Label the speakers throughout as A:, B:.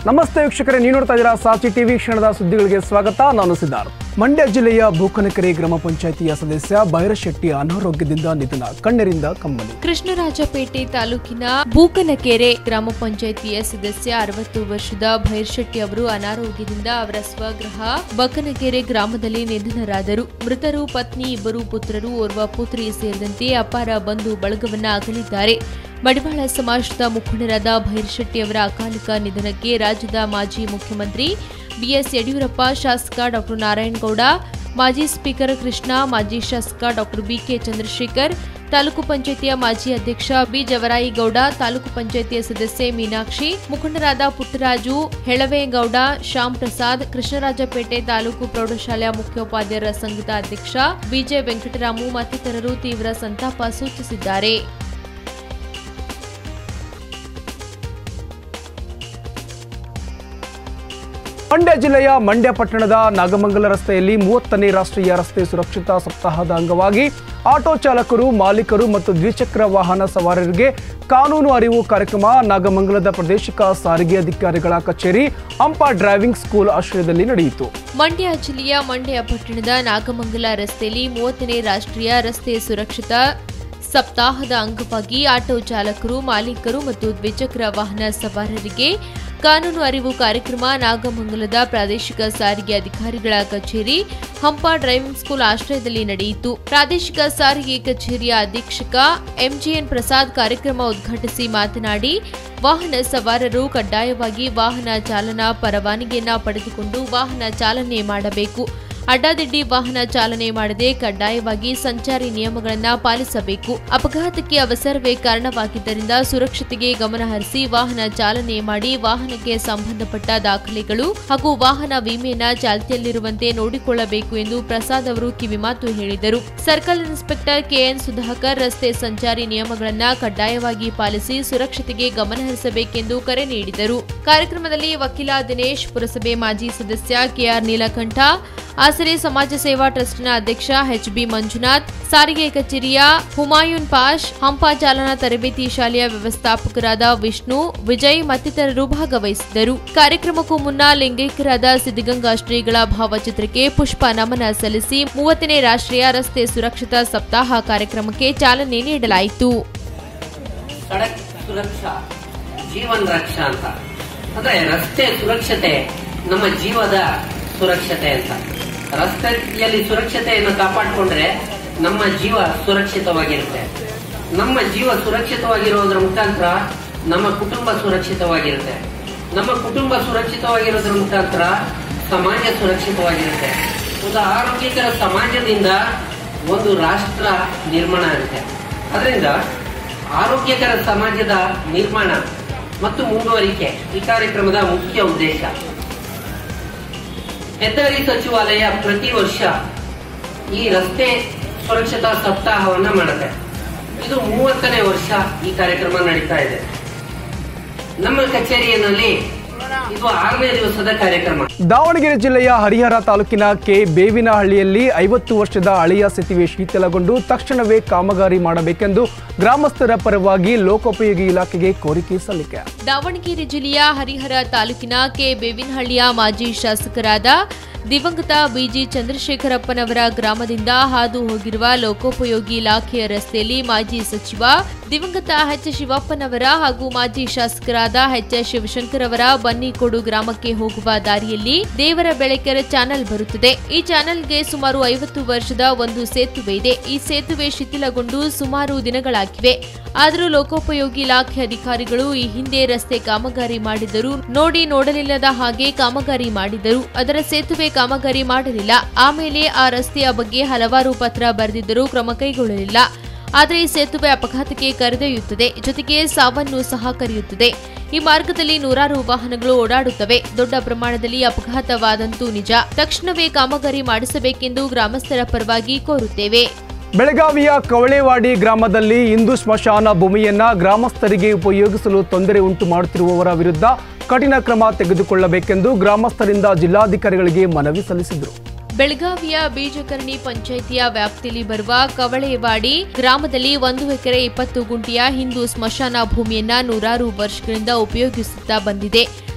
A: ನಮಸ್ತೆ ವೀಕ್ಷಕರೇ ನೀವು ನೋಡ್ತಾ ಇದ್ದೀರಾ ಸಾಚಿ ಟಿವಿ ಕ್ಷಣದ ಸುದ್ದಿಗಳಿಗೆ ಸ್ವಾಗತ ನಾನು ಸಿದ್ಧಾರ್ಥ್ ಮಂಡ್ಯ ಜಿಲ್ಲೆಯ ಬೂಕನಕೆರೆ ಗ್ರಾಮ ಪಂಚಾಯಿತಿಯ ಸದಸ್ಯ ಭೈರಶೆಟ್ಟಿ ಅನಾರೋಗ್ಯದಿಂದ ನಿಧನ ಕಣ್ಣೀರಿಂದ ಕಮ್ಮಲಿ
B: ಕೃಷ್ಣರಾಜಪೇಟೆ ತಾಲೂಕಿನ ಬೂಕನಕೆರೆ ಗ್ರಾಮ ಪಂಚಾಯಿತಿಯ ಸದಸ್ಯ ಅರವತ್ತು ವರ್ಷದ ಭೈರ್ಶೆಟ್ಟಿ ಅವರು ಅನಾರೋಗ್ಯದಿಂದ ಅವರ ಸ್ವಗೃಹ ಬಕನಕೆರೆ ಗ್ರಾಮದಲ್ಲಿ ನಿಧನರಾದರು ಮೃತರು ಪತ್ನಿ ಇಬ್ಬರು ಪುತ್ರರು ಓರ್ವ ಪುತ್ರಿ ಸೇರಿದಂತೆ ಅಪಾರ ಬಂಧು ಬಳಗವನ್ನ ಅಗಲಿದ್ದಾರೆ ಮಡಿವಾಳ ಸಮಾಜದ ಮುಖಂಡರಾದ ಭೈರ್ಶೆಟ್ಟಿ ಅವರ ಅಕಾಲಿಕ ನಿಧನಕ್ಕೆ ರಾಜ್ಯದ ಮಾಜಿ ಮುಖ್ಯಮಂತ್ರಿ ಬಿಎಸ್ ಯಡಿಯೂರಪ್ಪ ಶಾಸಕ ಡಾಕ್ಟರ್ ನಾರಾಯಣಗೌಡ ಮಾಜಿ ಸ್ಪೀಕರ್ ಕೃಷ್ಣ ಮಾಜಿ ಶಾಸಕ ಡಾಕ್ಟರ್ ಬಿಕೆ ಚಂದ್ರಶೇಖರ್ ತಾಲೂಕು ಪಂಚಾಯಿತಿಯ ಮಾಜಿ ಅಧ್ಯಕ್ಷ ಬಿ ಜವರಾಯಿಗೌಡ ತಾಲೂಕು ಪಂಚಾಯಿತಿಯ ಸದಸ್ಯೆ ಮೀನಾಕ್ಷಿ ಮುಖಂಡರಾದ ಪುಟ್ಟರಾಜು ಹೆಳವೇಗೌಡ ಶ್ಯಾಮ್ ಪ್ರಸಾದ್ ಕೃಷ್ಣರಾಜಪೇಟೆ ತಾಲೂಕು ಪ್ರೌಢಶಾಲೆಯ ಮುಖ್ಯೋಪಾಧ್ಯಾಯರ ಸಂಘದ ಅಧ್ಯಕ್ಷ ಬಿಜೆ ವೆಂಕಟರಾಮು ಮತ್ತಿತರರು ತೀವ್ರ ಸಂತಾಪ ಸೂಚಿಸಿದ್ದಾರೆ
A: ಮಂಡ್ಯ ಜಿಲ್ಲೆಯ ಮಂಡ್ಯ ಪಟ್ಟಣದ ನಾಗಮಂಗಲ ರಸ್ತೆಯಲ್ಲಿ ಮೂವತ್ತನೇ ರಾಷ್ಟ್ರೀಯ ರಸ್ತೆ ಸುರಕ್ಷತಾ ಸಪ್ತಾಹದ ಅಂಗವಾಗಿ ಆಟೋ ಚಾಲಕರು ಮಾಲೀಕರು ಮತ್ತು ದ್ವಿಚಕ್ರ ವಾಹನ ಸವಾರರಿಗೆ ಕಾನೂನು ಅರಿವು ಕಾರ್ಯಕ್ರಮ ನಾಗಮಂಗಲದ ಪ್ರಾದೇಶಿಕ ಸಾರಿಗೆ ಅಧಿಕಾರಿಗಳ ಕಚೇರಿ ಹಂಪ ಡ್ರೈವಿಂಗ್ ಸ್ಕೂಲ್ ಆಶ್ರಯದಲ್ಲಿ ನಡೆಯಿತು
B: ಮಂಡ್ಯ ಜಿಲ್ಲೆಯ ಮಂಡ್ಯ ಪಟ್ಟಣದ ನಾಗಮಂಗಲ ರಸ್ತೆಯಲ್ಲಿ ಮೂವತ್ತನೇ ರಾಷ್ಟ್ರೀಯ ರಸ್ತೆ ಸುರಕ್ಷತಾ ಸಪ್ತಾಹದ ಅಂಗವಾಗಿ ಆಟೋ ಚಾಲಕರು ಮಾಲೀಕರು ಮತ್ತು ದ್ವಿಚಕ್ರ ವಾಹನ ಸವಾರರಿಗೆ ಕಾನೂನು ಅರಿವು ಕಾರ್ಯಕ್ರಮ ನಾಗಮಂಗಲದ ಪ್ರಾದೇಶಿಕ ಸಾರಿಗೆ ಅಧಿಕಾರಿಗಳ ಕಚೇರಿ ಹಂಪ ಡ್ರೈವಿಂಗ್ ಸ್ಕೂಲ್ ಆಶ್ರಯದಲ್ಲಿ ನಡೆಯಿತು ಪ್ರಾದೇಶಿಕ ಸಾರಿಗೆ ಕಚೇರಿಯ ಅಧೀಕ್ಷಕ ಎಂಜಿಎನ್ ಪ್ರಸಾದ್ ಕಾರ್ಯಕ್ರಮ ಉದ್ಘಾಟಿಸಿ ಮಾತನಾಡಿ ವಾಹನ ಸವಾರರು ಕಡ್ಡಾಯವಾಗಿ ವಾಹನ ಚಾಲನಾ ಪರವಾನಗಿಯನ್ನ ಪಡೆದುಕೊಂಡು ವಾಹನ ಚಾಲನೆ ಮಾಡಬೇಕು ಅಡ್ಡಾದಿಡ್ಡಿ ವಾಹನ ಚಾಲನೆ ಮಾಡದೆ ಕಡ್ಡಾಯವಾಗಿ ಸಂಚಾರಿ ನಿಯಮಗಳನ್ನು ಪಾಲಿಸಬೇಕು ಅಪಘಾತಕ್ಕೆ ಅವಸರವೇ ಕಾರಣವಾಗಿದ್ದರಿಂದ ಸುರಕ್ಷತೆಗೆ ಗಮನ ಹರಿಸಿ ವಾಹನ ಚಾಲನೆ ಮಾಡಿ ವಾಹನಕ್ಕೆ ಸಂಬಂಧಪಟ್ಟ ದಾಖಲೆಗಳು ಹಾಗೂ ವಾಹನ ವಿಮೆಯನ್ನ ಚಾಲ್ತಿಯಲ್ಲಿರುವಂತೆ ನೋಡಿಕೊಳ್ಳಬೇಕು ಎಂದು ಪ್ರಸಾದ್ ಅವರು ಕಿವಿಮಾತು ಹೇಳಿದರು ಸರ್ಕಲ್ ಇನ್ಸ್ಪೆಕ್ಟರ್ ಕೆಎನ್ ಸುಧಾಕರ್ ರಸ್ತೆ ಸಂಚಾರಿ ನಿಯಮಗಳನ್ನು ಕಡ್ಡಾಯವಾಗಿ ಪಾಲಿಸಿ ಸುರಕ್ಷತೆಗೆ ಗಮನ ಹರಿಸಬೇಕೆಂದು ಕರೆ ನೀಡಿದರು ಕಾರ್ಯಕ್ರಮದಲ್ಲಿ ವಕೀಲ ದಿನೇಶ್ ಪುರಸಭೆ ಮಾಜಿ ಸದಸ್ಯ ಕೆಆರ್ ನೀಲಕಂಠ ಆಸರೆ ಸಮಾಜ ಸೇವಾ ಟ್ರಸ್ಟ್ನ ಅಧ್ಯಕ್ಷ ಎಚ್ ಬಿ ಮಂಜುನಾಥ್ ಸಾರಿಗೆ ಕಚೇರಿಯ ಹುಮಾಯೂನ್ ಪಾಷ್ ಹಂಪ ಚಾಲನಾ ತರಬೇತಿ ಶಾಲೆಯ ವ್ಯವಸ್ಥಾಪಕರಾದ ವಿಷ್ಣು ವಿಜಯ್ ಮತ್ತಿತರರು ಭಾಗವಹಿಸಿದ್ದರು ಕಾರ್ಯಕ್ರಮಕ್ಕೂ ಮುನ್ನ ಲಿಂಗೈಕ್ಯರಾದ ಸಿದ್ಧಗಂಗಾ ಶ್ರೀಗಳ ಭಾವಚಿತ್ರಕ್ಕೆ ಪುಷ್ಪ ನಮನ ಸಲ್ಲಿಸಿ ಮೂವತ್ತನೇ ರಾಷ್ಟ್ರೀಯ ರಸ್ತೆ ಸುರಕ್ಷತಾ ಸಪ್ತಾಹ ಕಾರ್ಯಕ್ರಮಕ್ಕೆ ಚಾಲನೆ ನೀಡಲಾಯಿತು
C: ಸಡಕ್ ಸುರಕ್ಷಾ ಜೀವನ್ ರಕ್ಷಾ ಅಂತ ಅಂದ್ರೆ ರಸ್ತೆ ಸುರಕ್ಷತೆ ನಮ್ಮ ಜೀವದ ಸುರಕ್ಷತೆ ಅಂತ ರಸ್ತೆಯಲ್ಲಿ ಸುರಕ್ಷತೆಯನ್ನು ಕಾಪಾಡಿಕೊಂಡ್ರೆ ನಮ್ಮ ಜೀವ ಸುರಕ್ಷಿತವಾಗಿರುತ್ತೆ ನಮ್ಮ ಜೀವ ಸುರಕ್ಷಿತವಾಗಿರೋದ್ರ ಮುಖಾಂತರ ನಮ್ಮ ಕುಟುಂಬ ಸುರಕ್ಷಿತವಾಗಿರುತ್ತೆ ನಮ್ಮ ಕುಟುಂಬ ಸುರಕ್ಷಿತವಾಗಿರೋದ್ರ ಮುಖಾಂತರ ಸಮಾಜ ಸುರಕ್ಷಿತವಾಗಿರುತ್ತೆ ಒಂದು ಆರೋಗ್ಯಕರ ಸಮಾಜದಿಂದ ಒಂದು ರಾಷ್ಟ್ರ ನಿರ್ಮಾಣ ಆಗುತ್ತೆ ಅದರಿಂದ ಆರೋಗ್ಯಕರ ಸಮಾಜದ ನಿರ್ಮಾಣ ಮತ್ತು ಮುಂದುವರಿಕೆ ಈ ಕಾರ್ಯಕ್ರಮದ ಮುಖ್ಯ ಉದ್ದೇಶ ಹೆದ್ದಾರಿ ಸಚಿವಾಲಯ ಪ್ರತಿ ವರ್ಷ ಈ ರಸ್ತೆ ಸುರಕ್ಷತಾ ಸಪ್ತಾಹವನ್ನ ಮಾಡುತ್ತೆ ಇದು ಮೂವತ್ತನೇ ವರ್ಷ ಈ ಕಾರ್ಯಕ್ರಮ ನಡೀತಾ ಇದೆ ನಮ್ಮ ಕಚೇರಿಯಲ್ಲಿ ಇದು ಆರನೇ ದಿವಸದ ಕಾರ್ಯಕ್ರಮ
A: ದಾವಣಗೆರೆ ಜಿಲ್ಲೆಯ ಹರಿಹರ ತಾಲೂಕಿನ ಕೆ ಬೇವಿನಹಳ್ಳಿಯಲ್ಲಿ ಐವತ್ತು ವರ್ಷದ ಹಳೆಯ ಸೇತುವೆ ಶಿಥಿಲಗೊಂಡು ತಕ್ಷಣವೇ ಕಾಮಗಾರಿ ಮಾಡಬೇಕೆಂದು ಗ್ರಾಮಸ್ಥರ ಪರವಾಗಿ ಲೋಕೋಪಯೋಗಿ ಇಲಾಖೆಗೆ ಕೋರಿಕೆ ಸಲ್ಲಿಕೆ
B: ದಾವಣಗೆರೆ ಜಿಲ್ಲೆಯ ಹರಿಹರ ತಾಲೂಕಿನ ಕೆ ಬೇವಿನಹಳ್ಳಿಯ ಮಾಜಿ ಶಾಸಕರಾದ ದಿವಂಗತ ಬಿಜಿ ಚಂದ್ರಶೇಖರಪ್ಪನವರ ಗ್ರಾಮದಿಂದ ಹಾದು ಹೋಗಿರುವ ಲೋಕೋಪಯೋಗಿ ಇಲಾಖೆಯ ರಸ್ತೆಯಲ್ಲಿ ಮಾಜಿ ಸಚಿವ ದಿವಂಗತ ಎಚ್ ಶಿವಪ್ಪನವರ ಹಾಗೂ ಮಾಜಿ ಶಾಸಕರಾದ ಎಚ್ ಎಸ್ ಶಿವಶಂಕರ್ ಅವರ ಬನ್ನಿಕೋಡು ಗ್ರಾಮಕ್ಕೆ ಹೋಗುವ ದಾರಿಯಲ್ಲಿ ದೇವರ ಬೆಳಕೆರೆ ಚಾನೆಲ್ ಬರುತ್ತದೆ ಈ ಚಾನೆಲ್ಗೆ ಸುಮಾರು ಐವತ್ತು ವರ್ಷದ ಒಂದು ಸೇತುವೆ ಇದೆ ಈ ಸೇತುವೆ ಶಿಥಿಲಗೊಂಡು ಸುಮಾರು ದಿನಗಳಾಗಿವೆ ಆದರೂ ಲೋಕೋಪಯೋಗಿ ಇಲಾಖೆ ಅಧಿಕಾರಿಗಳು ಈ ಹಿಂದೆ ರಸ್ತೆ ಕಾಮಗಾರಿ ಮಾಡಿದರು ನೋಡಿ ನೋಡಲಿಲ್ಲದ ಹಾಗೆ ಕಾಮಗಾರಿ ಮಾಡಿದರು ಅದರ ಸೇತುವೆ ಕಾಮಗಾರಿ ಮಾಡಲಿಲ್ಲ ಆಮೇಲೆ ಆ ರಸ್ತೆಯ ಬಗ್ಗೆ ಹಲವಾರು ಪತ್ರ ಬರೆದಿದ್ದರೂ ಕ್ರಮ ಕೈಗೊಳ್ಳಲಿಲ್ಲ ಆದರೆ ಈ ಸೇತುವೆ ಅಪಘಾತಕ್ಕೆ ಕರೆದೊಯ್ಯುತ್ತದೆ ಜೊತೆಗೆ ಸಾವನ್ನು ಸಹ ಕರೆಯುತ್ತದೆ ಈ ಮಾರ್ಗದಲ್ಲಿ ನೂರಾರು ವಾಹನಗಳು ಓಡಾಡುತ್ತವೆ ದೊಡ್ಡ ಪ್ರಮಾಣದಲ್ಲಿ ಅಪಘಾತವಾದಂತೂ ನಿಜ ತಕ್ಷಣವೇ ಕಾಮಗಾರಿ ಮಾಡಿಸಬೇಕೆಂದು ಗ್ರಾಮಸ್ಥರ ಪರವಾಗಿ ಕೋರುತ್ತೇವೆ
A: ಬೆಳಗಾವಿಯ ಕವಳೆವಾಡಿ ಗ್ರಾಮದಲ್ಲಿ ಹಿಂದೂ ಸ್ಮಶಾನ ಭೂಮಿಯನ್ನ ಗ್ರಾಮಸ್ಥರಿಗೆ ಉಪಯೋಗಿಸಲು ತೊಂದರೆ ಉಂಟು ಮಾಡುತ್ತಿರುವವರ ವಿರುದ್ಧ ಕಠಿಣ ಕ್ರಮ ತೆಗೆದುಕೊಳ್ಳಬೇಕೆಂದು ಗ್ರಾಮಸ್ಥರಿಂದ ಜಿಲ್ಲಾಧಿಕಾರಿಗಳಿಗೆ ಮನವಿ ಸಲ್ಲಿಸಿದರು
B: ಬೆಳಗಾವಿಯ ಬೀಜಕರ್ಣಿ ಪಂಚಾಯಿತಿಯ ವ್ಯಾಪ್ತಿಯಲ್ಲಿ ಬರುವ ಕವಳೆವಾಡಿ ಗ್ರಾಮದಲ್ಲಿ ಒಂದು ಎಕರೆ ಇಪ್ಪತ್ತು ಗುಂಟೆಯ ಹಿಂದೂ ಸ್ಮಶಾನ ಭೂಮಿಯನ್ನ ನೂರಾರು ವರ್ಷಗಳಿಂದ ಉಪಯೋಗಿಸುತ್ತಾ ಬಂದಿದೆ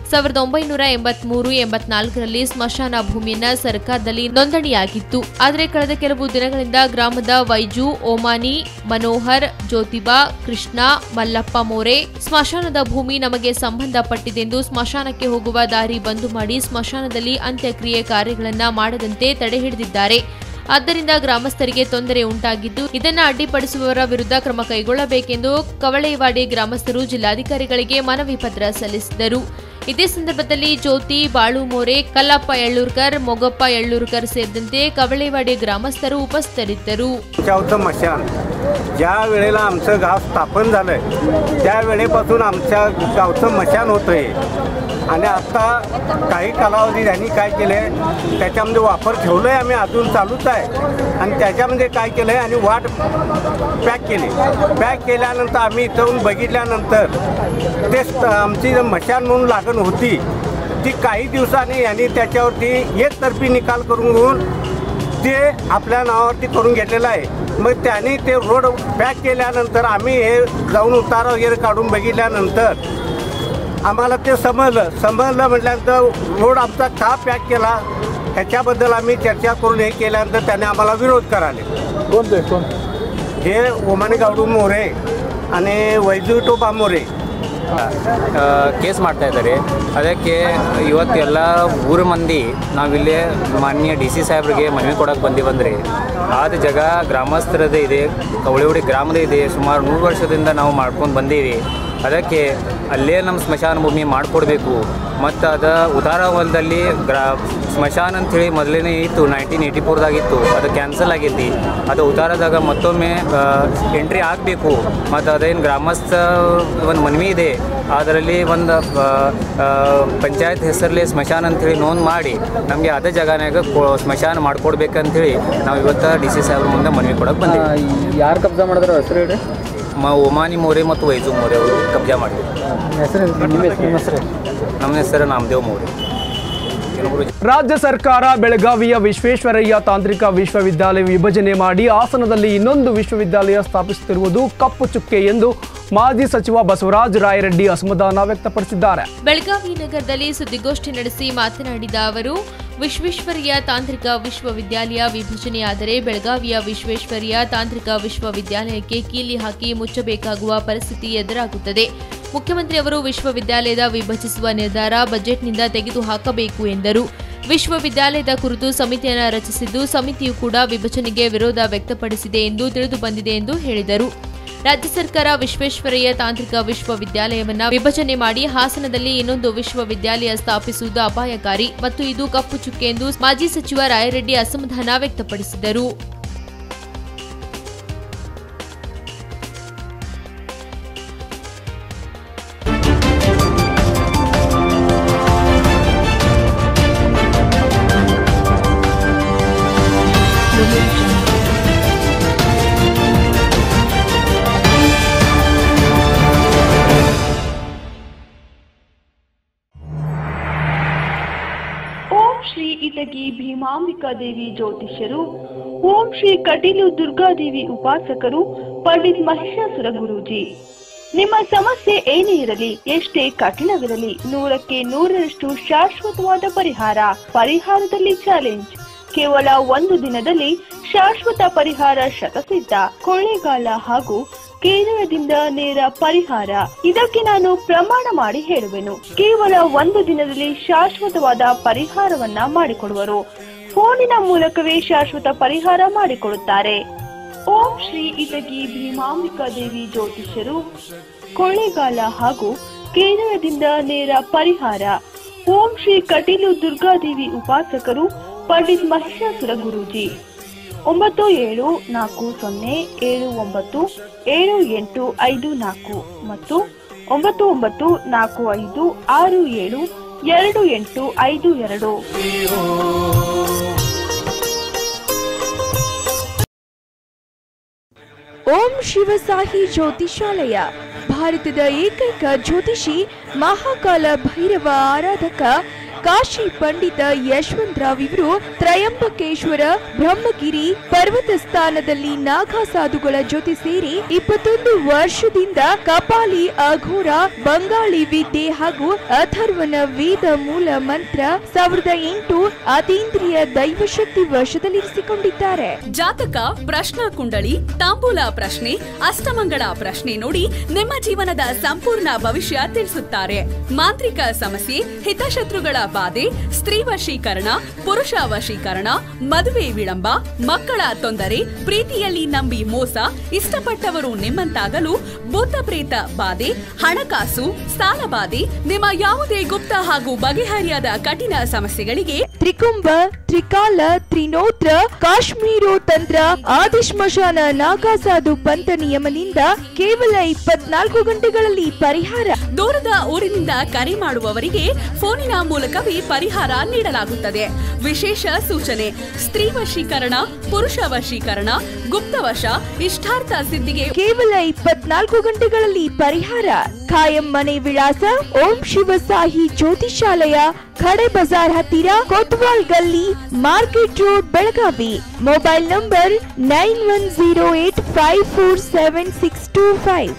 B: ಸಾವಿರದ ಒಂಬೈನೂರ ಎಂಬತ್ಮೂರು ಎಂಬತ್ನಾಲ್ಕರಲ್ಲಿ ಸ್ಮಶಾನ ಭೂಮಿಯನ್ನ ಸರ್ಕಾರದಲ್ಲಿ ನೋಂದಣಿಯಾಗಿತ್ತು ಆದರೆ ಕಳೆದ ಕೆಲವು ದಿನಗಳಿಂದ ಗ್ರಾಮದ ವೈಜು ಓಮಾನಿ ಮನೋಹರ್ ಜ್ಯೋತಿಬಾ ಕೃಷ್ಣ ಮಲ್ಲಪ್ಪ ಮೋರೆ ಸ್ಮಶಾನದ ಭೂಮಿ ನಮಗೆ ಸಂಬಂಧಪಟ್ಟಿದೆಂದು ಸ್ಮಶಾನಕ್ಕೆ ಹೋಗುವ ದಾರಿ ಬಂದು ಮಾಡಿ ಸ್ಮಶಾನದಲ್ಲಿ ಅಂತ್ಯಕ್ರಿಯೆ ಕಾರ್ಯಗಳನ್ನ ಮಾಡದಂತೆ ತಡೆ ಹಿಡಿದಿದ್ದಾರೆ ಆದ್ದರಿಂದ ಗ್ರಾಮಸ್ಥರಿಗೆ ತೊಂದರೆ ಉಂಟಾಗಿದ್ದು ಇದನ್ನ ಅಡ್ಡಿಪಡಿಸುವವರ ವಿರುದ್ಧ ಕ್ರಮ ಕೈಗೊಳ್ಳಬೇಕೆಂದು ಕವಳೆವಾಡಿ ಗ್ರಾಮಸ್ಥರು ಜಿಲ್ಲಾಧಿಕಾರಿಗಳಿಗೆ ಮನವಿ ಪತ್ರ ಸಲ್ಲಿಸಿದರು ಇದೇ संदर्भातली ज्योती बाळू मोरे कल्लाप्ಪ ಎಳ್ಳೂರ್ಕರ್ ಮೊಗಪ್ಪ ಎಳ್ಳೂರ್ಕರ್ ಸೇರಿದಂತೆ ಕವಳೆವಾಡಿ ಗ್ರಾಮಸ್ಥರು ಉಪಸ್ಥಿತರಿದ್ದರು
D: गावचं मशान ज्या वेळेला आमचं गाव स्थापन झालं त्या वेळेपासून आमच्या गावचं मशान होतं हे आणि आता काही कालावधी त्यांनी काय केलं आहे त्याच्यामध्ये वापर ठेवलं आहे आम्ही अजून चालूच आहे आणि त्याच्यामध्ये काय केलं आहे आणि वाट पॅक केली पॅक केल्यानंतर आम्ही इथं येऊन बघितल्यानंतर ते st- आमची जी मशान म्हणून लागण होती ती काही दिवसांनी यांनी त्याच्यावरती एकतर्फी निकाल करून घेऊन ते आपल्या नावावरती करून घेतलेलं आहे मग त्यांनी ते रोड पॅक केल्यानंतर आम्ही हे जाऊन उतारा वगैरे काढून बघितल्यानंतर आम्हाला ते समजलं समजलं म्हटल्यानंतर रोड आमचा का पॅक केला ह्याच्याबद्दल आम्ही चर्चा करून हे केल्यानंतर त्याने आम्हाला विरोध कराले
E: कोणते कोण
D: हे ओमाने गावडू मोरे आणि वैजूटोबा मोरे
F: ಕೇಸ್ ಮಾಡ್ತಾ ಇದ್ದಾರೆ ಅದಕ್ಕೆ ಇವತ್ತೆಲ್ಲ ಊರ ಮಂದಿ ನಾವಿಲ್ಲಿ ಮಾನ್ಯ ಡಿ ಸಿ ಸಾಹೇಬ್ರಿಗೆ ಮನವಿ ಕೊಡೋಕೆ ಬಂದಿ ಬಂದರೆ ಆದ ಜಾಗ ಗ್ರಾಮಸ್ಥರದೇ ಇದೆ ಕವಳಿಹುಡಿ ಗ್ರಾಮದೇ ಇದೆ ಸುಮಾರು ನೂರು ವರ್ಷದಿಂದ ನಾವು ಮಾಡ್ಕೊಂಡು ಬಂದೀವಿ ಅದಕ್ಕೆ ಅಲ್ಲೇ ನಮ್ಮ ಸ್ಮಶಾನ ಭೂಮಿ ಮಾಡಿಕೊಡ್ಬೇಕು ಮತ್ತು ಅದ ಉದಾರ ಹೊಲದಲ್ಲಿ ಗ್ರಾ ಸ್ಮಶಾನ ಅಂಥೇಳಿ ಮೊದಲೇ ಇತ್ತು ನೈನ್ಟೀನ್ ಏಯ್ಟಿ ಫೋರ್ದಾಗಿತ್ತು ಅದು ಕ್ಯಾನ್ಸಲ್ ಆಗೈತಿ ಅದು ಉದಾರದಾಗ ಮತ್ತೊಮ್ಮೆ ಎಂಟ್ರಿ ಆಗಬೇಕು ಮತ್ತು ಅದೇನು ಗ್ರಾಮಸ್ಥ ಒಂದು ಮನವಿ ಇದೆ ಅದರಲ್ಲಿ ಒಂದು ಪಂಚಾಯತ್ ಹೆಸರಲ್ಲಿ ಸ್ಮಶಾನ ಅಂಥೇಳಿ ನೋಂದು ಮಾಡಿ ನಮಗೆ ಅದೇ ಜಾಗನಾಗ ಕೊ ಸ್ಮಶಾನ ಮಾಡಿಕೊಡ್ಬೇಕಂಥೇಳಿ ನಾವು ಇವತ್ತು ಡಿ ಸಿ ಸಾಹೇಬ್ರ ಮುಂದೆ ಮನವಿ ಕೊಡೋಕೆ ಬಂದಿದ್ದೀವಿ
E: ಯಾರು ಕಬ್ಜಾ ಮಾಡಿದ್ರ ಹೆಸರು ಹೇಳಿ
F: ಮ ಒಮಾನಿ ಮೋರೆ ಮತ್ತು ವೈಜು ಮೋರೆ ಅವರು ಕಬ್ಜಾ ಮಾಡಿದ್ರು
E: ಹೆಸರು ನಿಮ್ಮ ಹೆಸರು ನಿಮ್ಮ ಹೆಸರು
F: ನಮ್ಮ ಹೆಸರು ನಾಮದೇವ್ ಮೋರೆ ಇನ್ನೊಬ್ರು
A: ರಾಜ್ಯ ಸರ್ಕಾರ ಬೆಳಗಾವಿಯ ವಿಶ್ವೇಶ್ವರಯ್ಯ ತಾಂತ್ರಿಕ ವಿಶ್ವವಿದ್ಯಾಲಯ ವಿಭಜನೆ ಮಾಡಿ ಹಾಸನದಲ್ಲಿ ಇನ್ನೊಂದು ವಿಶ್ವವಿದ್ಯಾಲಯ ಸ್ಥಾಪಿಸುತ್ತಿರುವುದು ಕಪ್ಪು ಚುಕ್ಕೆ ಎಂದು ಮಾಜಿ ಸಚಿವ ಬಸವರಾಜ ರಾಯರೆಡ್ಡಿ ಅಸಮಾಧಾನ ವ್ಯಕ್ತಪಡಿಸಿದ್ದಾರೆ
B: ಬೆಳಗಾವಿ ನಗರದಲ್ಲಿ ಸುದ್ದಿಗೋಷ್ಠಿ ನಡೆಸಿ ಮಾತನಾಡಿದ ಅವರು ವಿಶ್ವೇಶ್ವರಯ್ಯ ತಾಂತ್ರಿಕ ವಿಶ್ವವಿದ್ಯಾಲಯ ವಿಭಜನೆಯಾದರೆ ಬೆಳಗಾವಿಯ ವಿಶ್ವೇಶ್ವರಯ್ಯ ತಾಂತ್ರಿಕ ವಿಶ್ವವಿದ್ಯಾಲಯಕ್ಕೆ ಕೀಲಿ ಹಾಕಿ ಮುಚ್ಚಬೇಕಾಗುವ ಪರಿಸ್ಥಿತಿ ಎದುರಾಗುತ್ತದೆ ಮುಖ್ಯಮಂತ್ರಿ ಅವರು ವಿಶ್ವವಿದ್ಯಾಲಯದ ವಿಭಜಿಸುವ ನಿರ್ಧಾರ ಬಜೆಟ್ನಿಂದ ತೆಗೆದುಹಾಕಬೇಕು ಎಂದರು ವಿಶ್ವವಿದ್ಯಾಲಯದ ಕುರಿತು ಸಮಿತಿಯನ್ನು ರಚಿಸಿದ್ದು ಸಮಿತಿಯು ಕೂಡ ವಿಭಜನೆಗೆ ವಿರೋಧ ವ್ಯಕ್ತಪಡಿಸಿದೆ ಎಂದು ತಿಳಿದು ಬಂದಿದೆ ಎಂದು ಹೇಳಿದರು ರಾಜ್ಯ ಸರ್ಕಾರ ವಿಶ್ವೇಶ್ವರಯ್ಯ ತಾಂತ್ರಿಕ ವಿಶ್ವವಿದ್ಯಾಲಯವನ್ನ ವಿಭಜನೆ ಮಾಡಿ ಹಾಸನದಲ್ಲಿ ಇನ್ನೊಂದು ವಿಶ್ವವಿದ್ಯಾಲಯ ಸ್ಥಾಪಿಸುವುದು ಅಪಾಯಕಾರಿ ಮತ್ತು ಇದು ಕಪ್ಪು ಚುಕ್ಕೆ ಎಂದು ಮಾಜಿ ಸಚಿವ ರಾಯರೆಡ್ಡಿ ಅಸಮಾಧಾನ ವ್ಯಕ್ತಪಡಿಸಿದರು
G: ಓಂ ಶ್ರೀ ಇಟಗಿ ಭೀಮಾಂಬಿಕಾ ದೇವಿ ಜ್ಯೋತಿಷ್ಯರು ಓಂ ಶ್ರೀ ಕಟೀಲು ದುರ್ಗಾದೇವಿ ಉಪಾಸಕರು ಪಂಡಿತ್ ಮಹಿಷಾಸುರ ಗುರೂಜಿ ನಿಮ್ಮ ಸಮಸ್ಯೆ ಏನೇ ಇರಲಿ ಎಷ್ಟೇ ಕಠಿಣವಿರಲಿ ನೂರಕ್ಕೆ ನೂರರಷ್ಟು ಶಾಶ್ವತವಾದ ಪರಿಹಾರ ಪರಿಹಾರದಲ್ಲಿ ಚಾಲೆಂಜ್ ಕೇವಲ ಒಂದು ದಿನದಲ್ಲಿ ಶಾಶ್ವತ ಪರಿಹಾರ ಶತಸಿದ್ಧ ಕೊಳ್ಳೇಗಾಲ ಹಾಗೂ ಕೇರಳದಿಂದ ನೇರ ಪರಿಹಾರ ಇದಕ್ಕೆ ನಾನು ಪ್ರಮಾಣ ಮಾಡಿ ಹೇಳುವೆನು ಕೇವಲ ಒಂದು ದಿನದಲ್ಲಿ ಶಾಶ್ವತವಾದ ಪರಿಹಾರವನ್ನ ಮಾಡಿಕೊಡುವರು ಫೋನಿನ ಮೂಲಕವೇ ಶಾಶ್ವತ ಪರಿಹಾರ ಮಾಡಿಕೊಡುತ್ತಾರೆ ಓಂ ಶ್ರೀ ಇಟಗಿ ಭೀಮಾಂಬಿಕಾ ದೇವಿ ಜ್ಯೋತಿಷ್ಯರು ಕೊಳ್ಳೇಗಾಲ ಹಾಗೂ ಕೇರಳದಿಂದ ನೇರ ಪರಿಹಾರ ಓಂ ಶ್ರೀ ಕಟೀಲು ದುರ್ಗಾದೇವಿ ಉಪಾಸಕರು ಪಂಡಿತ್ ಮಹಿಷಾಸುರ ಗುರೂಜಿ ಒಂಬತ್ತು ಏಳು ನಾಲ್ಕು ಸೊನ್ನೆ ಏಳು ಒಂಬತ್ತು ಏಳು ಎಂಟು ಐದು ನಾಲ್ಕು ಮತ್ತು ಒಂಬತ್ತು ಒಂಬತ್ತು ನಾಲ್ಕು ಐದು ಆರು ಏಳು ಎರಡು ಎಂಟು ಐದು ಎರಡು
H: ಓಂ ಶಿವಸಾಹಿ ಜ್ಯೋತಿಷಾಲಯ ಭಾರತದ ಏಕೈಕ ಜ್ಯೋತಿಷಿ ಮಹಾಕಾಲ ಭೈರವ ಆರಾಧಕ ಕಾಶಿ ಪಂಡಿತ ಯಶವಂತರಾವ್ ಇವರು ತ್ರಯಂಬಕೇಶ್ವರ ಬ್ರಹ್ಮಗಿರಿ ಪರ್ವತ ಸ್ಥಾನದಲ್ಲಿ ನಾಗಾ ಸಾಧುಗಳ ಜೊತೆ ಸೇರಿ ಇಪ್ಪತ್ತೊಂದು ವರ್ಷದಿಂದ ಕಪಾಲಿ ಅಘೋರ ಬಂಗಾಳಿ ವಿದ್ಯೆ ಹಾಗೂ ಅಥರ್ವನ ವೇದ ಮೂಲ ಮಂತ್ರ ಸಾವಿರದ ಎಂಟು ಅತೀಂದ್ರಿಯ ದೈವಶಕ್ತಿ ವಶದಲ್ಲಿರಿಸಿಕೊಂಡಿದ್ದಾರೆ
I: ಜಾತಕ ಪ್ರಶ್ನಾ ಕುಂಡಳಿ ತಾಂಬೂಲ ಪ್ರಶ್ನೆ ಅಷ್ಟಮಂಗಳ ಪ್ರಶ್ನೆ ನೋಡಿ ನಿಮ್ಮ ಜೀವನದ ಸಂಪೂರ್ಣ ಭವಿಷ್ಯ ತಿಳಿಸುತ್ತಾರೆ ಮಾಂತ್ರಿಕ ಸಮಸ್ಯೆ ಹಿತಶತ್ರುಗಳ ಬಾಧೆ ಸ್ತ್ರೀ ವಶೀಕರಣ ಪುರುಷ ವಶೀಕರಣ ಮದುವೆ ವಿಳಂಬ ಮಕ್ಕಳ ತೊಂದರೆ ಪ್ರೀತಿಯಲ್ಲಿ ನಂಬಿ ಮೋಸ ಇಷ್ಟಪಟ್ಟವರು ನಿಮ್ಮಂತಾಗಲು ಭೂತ ಪ್ರೇತ ಬಾಧೆ ಹಣಕಾಸು ಸಾಲ ಬಾಧೆ ನಿಮ್ಮ ಯಾವುದೇ ಗುಪ್ತ ಹಾಗೂ ಬಗೆಹರಿಯಾದ ಕಠಿಣ ಸಮಸ್ಯೆಗಳಿಗೆ
H: ತ್ರಿಕುಂಭ ತ್ರಿಕಾಲ ತ್ರಿನೋತ್ರ ಕಾಶ್ಮೀರೋ ತಂತ್ರ ಆದಿಶ್ಮಶಾನ ನಾಗಾಸಾಧು ಪಂಥ ನಿಯಮನಿಂದ ಕೇವಲ ಇಪ್ಪತ್ನಾಲ್ಕು ಗಂಟೆಗಳಲ್ಲಿ ಪರಿಹಾರ
I: ದೂರದ ಊರಿನಿಂದ ಕರೆ ಮಾಡುವವರಿಗೆ ಫೋನಿನ ಮೂಲಕವೇ ಪರಿಹಾರ ನೀಡಲಾಗುತ್ತದೆ ವಿಶೇಷ ಸೂಚನೆ ಸ್ತ್ರೀ ವಶೀಕರಣ ಪುರುಷ ವಶೀಕರಣ ಗುಪ್ತವಶ ಇಷ್ಟಾರ್ಥ ಸಿದ್ಧಿಗೆ
H: ಕೇವಲ ಇಪ್ಪತ್ನಾಲ್ಕು ಗಂಟೆಗಳಲ್ಲಿ ಪರಿಹಾರ ಖಾಯಂ ಮನೆ ವಿಳಾಸ ಓಂ ಶಿವಸಾಹಿ ಜ್ಯೋತಿಷಾಲಯ ಖಡೆ ಬಜಾರ್ ಹತ್ತಿರ Kotwal Galli market road Belagavi mobile number nine one zero eight five four seven six two five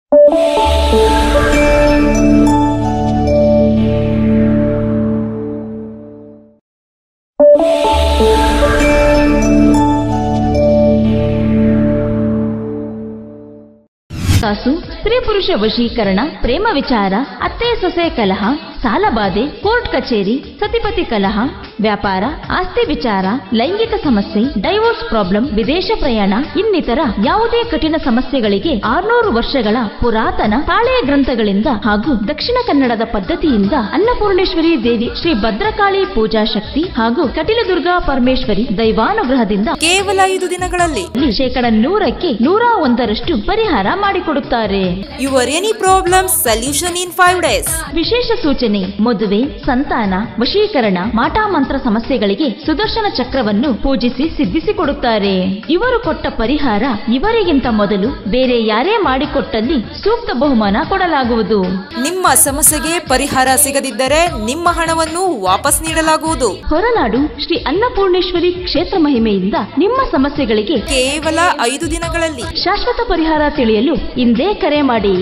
J: ಕಾಸು ಸ್ತ್ರೀ ಪುರುಷ ವಶೀಕರಣ ಪ್ರೇಮ ವಿಚಾರ ಅತ್ತೆ ಸೊಸೆ ಕಲಹ ಸಾಲಬಾಧೆ ಕೋರ್ಟ್ ಕಚೇರಿ ಸತಿಪತಿ ಕಲಹ ವ್ಯಾಪಾರ ಆಸ್ತಿ ವಿಚಾರ ಲೈಂಗಿಕ ಸಮಸ್ಯೆ ಡೈವೋರ್ಸ್ ಪ್ರಾಬ್ಲಮ್ ವಿದೇಶ ಪ್ರಯಾಣ ಇನ್ನಿತರ ಯಾವುದೇ ಕಠಿಣ ಸಮಸ್ಯೆಗಳಿಗೆ ಆರ್ನೂರು ವರ್ಷಗಳ ಪುರಾತನ ತಾಳೆಯ ಗ್ರಂಥಗಳಿಂದ ಹಾಗೂ ದಕ್ಷಿಣ ಕನ್ನಡದ ಪದ್ಧತಿಯಿಂದ ಅನ್ನಪೂರ್ಣೇಶ್ವರಿ ದೇವಿ ಶ್ರೀ ಭದ್ರಕಾಳಿ ಪೂಜಾ ಶಕ್ತಿ ಹಾಗೂ ಕಟಿಲದುರ್ಗಾ ಪರಮೇಶ್ವರಿ ದೈವಾನುಗ್ರಹದಿಂದ
K: ಕೇವಲ ಐದು ದಿನಗಳಲ್ಲಿ
J: ಇಲ್ಲಿ ಶೇಕಡ ನೂರಕ್ಕೆ ನೂರ ಒಂದರಷ್ಟು ಪರಿಹಾರ ಮಾಡಿಕೊಡುತ್ತಾರೆ
K: your any problem solution in five days
J: ವಿಶೇಷ ಸೂಚನೆ ಮದುವೆ ಸಂತಾನ ವಶೀಕರಣ ಮಾಟಾಮಂತ್ರ ಸಮಸ್ಯೆಗಳಿಗೆ ಸುದರ್ಶನ ಚಕ್ರವನ್ನು ಪೂಜಿಸಿ ಸಿದ್ಧಿಸಿಕೊಡುತ್ತಾರೆ ಇವರು ಕೊಟ್ಟ ಪರಿಹಾರ ಇವರಿಗಿಂತ ಮೊದಲು ಬೇರೆ ಯಾರೇ ಮಾಡಿಕೊಟ್ಟಲ್ಲಿ ಸೂಕ್ತ ಬಹುಮಾನ ಕೊಡಲಾಗುವುದು
K: ನಿಮ್ಮ ಸಮಸ್ಯೆಗೆ ಪರಿಹಾರ ಸಿಗದಿದ್ದರೆ ನಿಮ್ಮ ಹಣವನ್ನು ವಾಪಸ್ ನೀಡಲಾಗುವುದು
J: ಹೊರನಾಡು ಶ್ರೀ ಅನ್ನಪೂರ್ಣೇಶ್ವರಿ ಕ್ಷೇತ್ರ ಮಹಿಮೆಯಿಂದ ನಿಮ್ಮ ಸಮಸ್ಯೆಗಳಿಗೆ
K: ಕೇವಲ ಐದು ದಿನಗಳಲ್ಲಿ
J: ಶಾಶ್ವತ ಪರಿಹಾರ ತಿಳಿಯಲು ಇಂದೇ ಕರೆ ಮಾಡಿ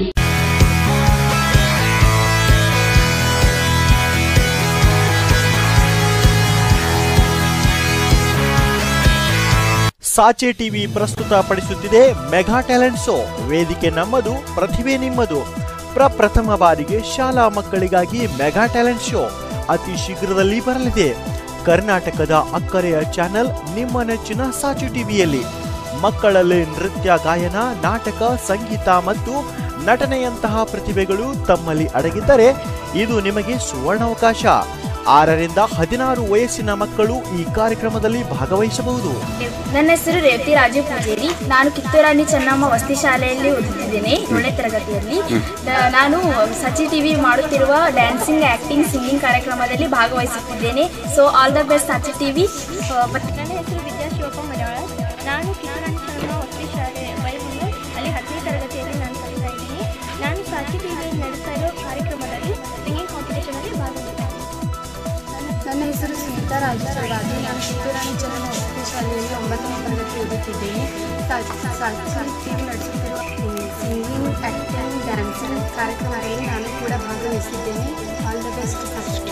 L: ಸಾಚೆ ಟಿವಿ ಪ್ರಸ್ತುತಪಡಿಸುತ್ತಿದೆ ಮೆಗಾ ಟ್ಯಾಲೆಂಟ್ ಶೋ ವೇದಿಕೆ ನಮ್ಮದು ಪ್ರತಿಭೆ ನಿಮ್ಮದು ಪ್ರಪ್ರಥಮ ಬಾರಿಗೆ ಶಾಲಾ ಮಕ್ಕಳಿಗಾಗಿ ಮೆಗಾ ಟ್ಯಾಲೆಂಟ್ ಶೋ ಅತಿ ಶೀಘ್ರದಲ್ಲಿ ಬರಲಿದೆ ಕರ್ನಾಟಕದ ಅಕ್ಕರೆಯ ಚಾನೆಲ್ ನಿಮ್ಮ ನೆಚ್ಚಿನ ಸಾಚೆ ಟಿವಿಯಲ್ಲಿ ಮಕ್ಕಳಲ್ಲಿ ನೃತ್ಯ ಗಾಯನ ನಾಟಕ ಸಂಗೀತ ಮತ್ತು ನಟನೆಯಂತಹ ಪ್ರತಿಭೆಗಳು ತಮ್ಮಲ್ಲಿ ಅಡಗಿದ್ದರೆ ಇದು ನಿಮಗೆ ಸುವರ್ಣಾವಕಾಶ ಆರರಿಂದ ಹದಿನಾರು ವಯಸ್ಸಿನ ಮಕ್ಕಳು ಈ ಕಾರ್ಯಕ್ರಮದಲ್ಲಿ ಭಾಗವಹಿಸಬಹುದು
M: ನನ್ನ ಹೆಸರು ರೇವತಿ ರಾಜು ಪೂಜೇರಿ ನಾನು ಕಿತ್ತೂರಾಣಿ ಚೆನ್ನಮ್ಮ ವಸತಿ ಶಾಲೆಯಲ್ಲಿ ಓದುತ್ತಿದ್ದೇನೆ ಏಳನೇ ತರಗತಿಯಲ್ಲಿ ನ- ನಾನು ಸಚಿ ಟಿವಿ ಮಾಡುತ್ತಿರುವ ಡ್ಯಾನ್ಸಿಂಗ್ ಆಕ್ಟಿಂಗ್ ಸಿಂಗಿಂಗ್ ಕಾರ್ಯಕ್ರಮದಲ್ಲಿ ಭಾಗವಹಿಸುತ್ತಿದ್ದೇನೆ so all the best Sachi TV
N: ನನ್ನ ಹೆಸರು ವಿದ್ಯಾ ಶಿವಪ್ಪ ಮರವಾಳ ನಾನು ಕಿತ್ತೂರಾಣಿ ಚೆನ್ನಮ್ಮ ವಸತಿ ಶಾಲೆ ಬೈಬಂಗೂರು ಅಲ್ಲಿ ಹತ್ತನೇ ತರಗತಿಯಲ್ಲಿ ನಾನು ಕಲಿತಾ ಇದ್ದೀನಿ ನಾನು ಸಾಚಿ ಟಿವಿಯಲ್ಲಿ ನಡೆಸ್ತಾ ಇರೋ ಕಾರ್ಯಕ್ರಮದಲ್ಲಿ ಸಿಂಗಿಂಗ್ ಕಾಂಪಿಟೇಷನಲ್ಲಿ ಭಾಗವಹಿಸ್ತಾ
O: ನನ್ನ ಹೆಸರು ಸುನೀತಾ ರಾಜೇಶ್ವರಾಜು ನಾನು ಕಿತ್ತೂರಾಣಿ ಚೆನ್ನಮ್ಮ ವಸತಿ ಶಾಲೆಯಲ್ಲಿ ಒಂಬತ್ತನೇ ತರಗತಿ ಓದುತ್ತಿದ್ದೇನೆ ಟಿವಿ ನಡೆಸುತ್ತಿರುವ ಸಿಂಗಿಂಗ್ ಆ್ಯಕ್ಟಿಂಗ್ ಡ್ಯಾನ್ಸಿಂಗ್ ಕಾರ್ಯಕ್ರಮದಲ್ಲಿ ನಾನು ಕೂಡ ಭಾಗವಹಿಸಿದ್ದೇನೆ ಆಲ್ ದ ಬೆಸ್ಟ್ ಫಸ್ಟ್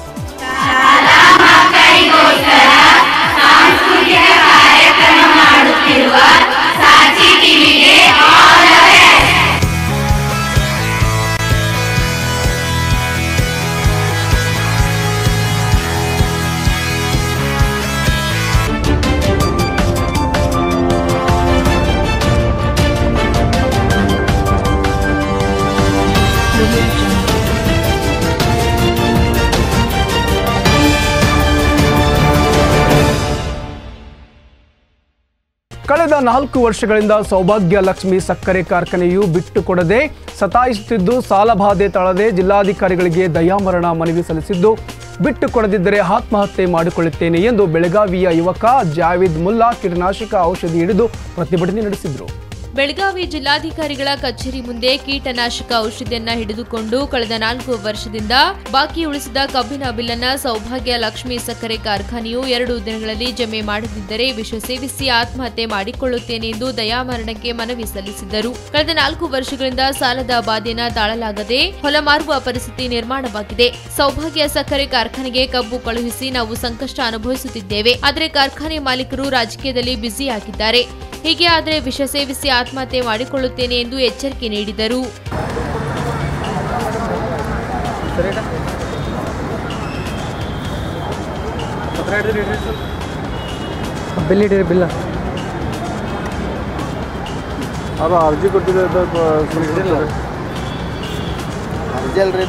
A: ಕಳೆದ ನಾಲ್ಕು ವರ್ಷಗಳಿಂದ ಸೌಭಾಗ್ಯ ಲಕ್ಷ್ಮಿ ಸಕ್ಕರೆ ಕಾರ್ಖಾನೆಯು ಬಿಟ್ಟು ಕೊಡದೆ ಸತಾಯಿಸುತ್ತಿದ್ದು ಸಾಲಬಾಧೆ ತಳದೆ ಜಿಲ್ಲಾಧಿಕಾರಿಗಳಿಗೆ ದಯಾಮರಣ ಮನವಿ ಸಲ್ಲಿಸಿದ್ದು ಬಿಟ್ಟು ಕೊಡದಿದ್ದರೆ ಆತ್ಮಹತ್ಯೆ ಮಾಡಿಕೊಳ್ಳುತ್ತೇನೆ ಎಂದು ಬೆಳಗಾವಿಯ ಯುವಕ ಜಾವೇದ್ ಮುಲ್ಲಾ ಕೀಟನಾಶಕ ಔಷಧಿ ಹಿಡಿದು ಪ್ರತಿಭಟನೆ ನಡೆಸಿದರು
B: ಬೆಳಗಾವಿ ಜಿಲ್ಲಾಧಿಕಾರಿಗಳ ಕಚೇರಿ ಮುಂದೆ ಕೀಟನಾಶಕ ಔಷಧಿಯನ್ನ ಹಿಡಿದುಕೊಂಡು ಕಳೆದ ನಾಲ್ಕು ವರ್ಷದಿಂದ ಬಾಕಿ ಉಳಿಸಿದ ಕಬ್ಬಿನ ಬಿಲ್ಲನ್ನ ಸೌಭಾಗ್ಯ ಲಕ್ಷ್ಮಿ ಸಕ್ಕರೆ ಕಾರ್ಖಾನೆಯು ಎರಡು ದಿನಗಳಲ್ಲಿ ಜಮೆ ಮಾಡದಿದ್ದರೆ ವಿಷ ಸೇವಿಸಿ ಆತ್ಮಹತ್ಯೆ ಮಾಡಿಕೊಳ್ಳುತ್ತೇನೆ ಎಂದು ದಯಾಮರಣಕ್ಕೆ ಮನವಿ ಸಲ್ಲಿಸಿದ್ದರು ಕಳೆದ ನಾಲ್ಕು ವರ್ಷಗಳಿಂದ ಸಾಲದ ಬಾಧೆನ ತಾಳಲಾಗದೆ ಹೊಲ ಮಾರುವ ಪರಿಸ್ಥಿತಿ ನಿರ್ಮಾಣವಾಗಿದೆ ಸೌಭಾಗ್ಯ ಸಕ್ಕರೆ ಕಾರ್ಖಾನೆಗೆ ಕಬ್ಬು ಕಳುಹಿಸಿ ನಾವು ಸಂಕಷ್ಟ ಅನುಭವಿಸುತ್ತಿದ್ದೇವೆ ಆದರೆ ಕಾರ್ಖಾನೆ ಮಾಲೀಕರು ರಾಜಕೀಯದಲ್ಲಿ ಬ್ಯುಸಿಯಾಗಿದ್ದಾರೆ ಹೀಗೆ ಆದರೆ ವಿಷ ಸೇವಿಸಿ ಆತ್ಮಹತ್ಯೆ ಮಾಡಿಕೊಳ್ಳುತ್ತೇನೆ ಎಂದು ಎಚ್ಚರಿಕೆ ನೀಡಿದರು
E: ಬಿಲ್ ಇಡೀರಿ ಬಿಲ್ಲ
P: ಅದು ಅರ್ಜಿ ಕೊಟ್ಟಿದೆ ಅರ್ಜಿ ಅಲ್ರಿ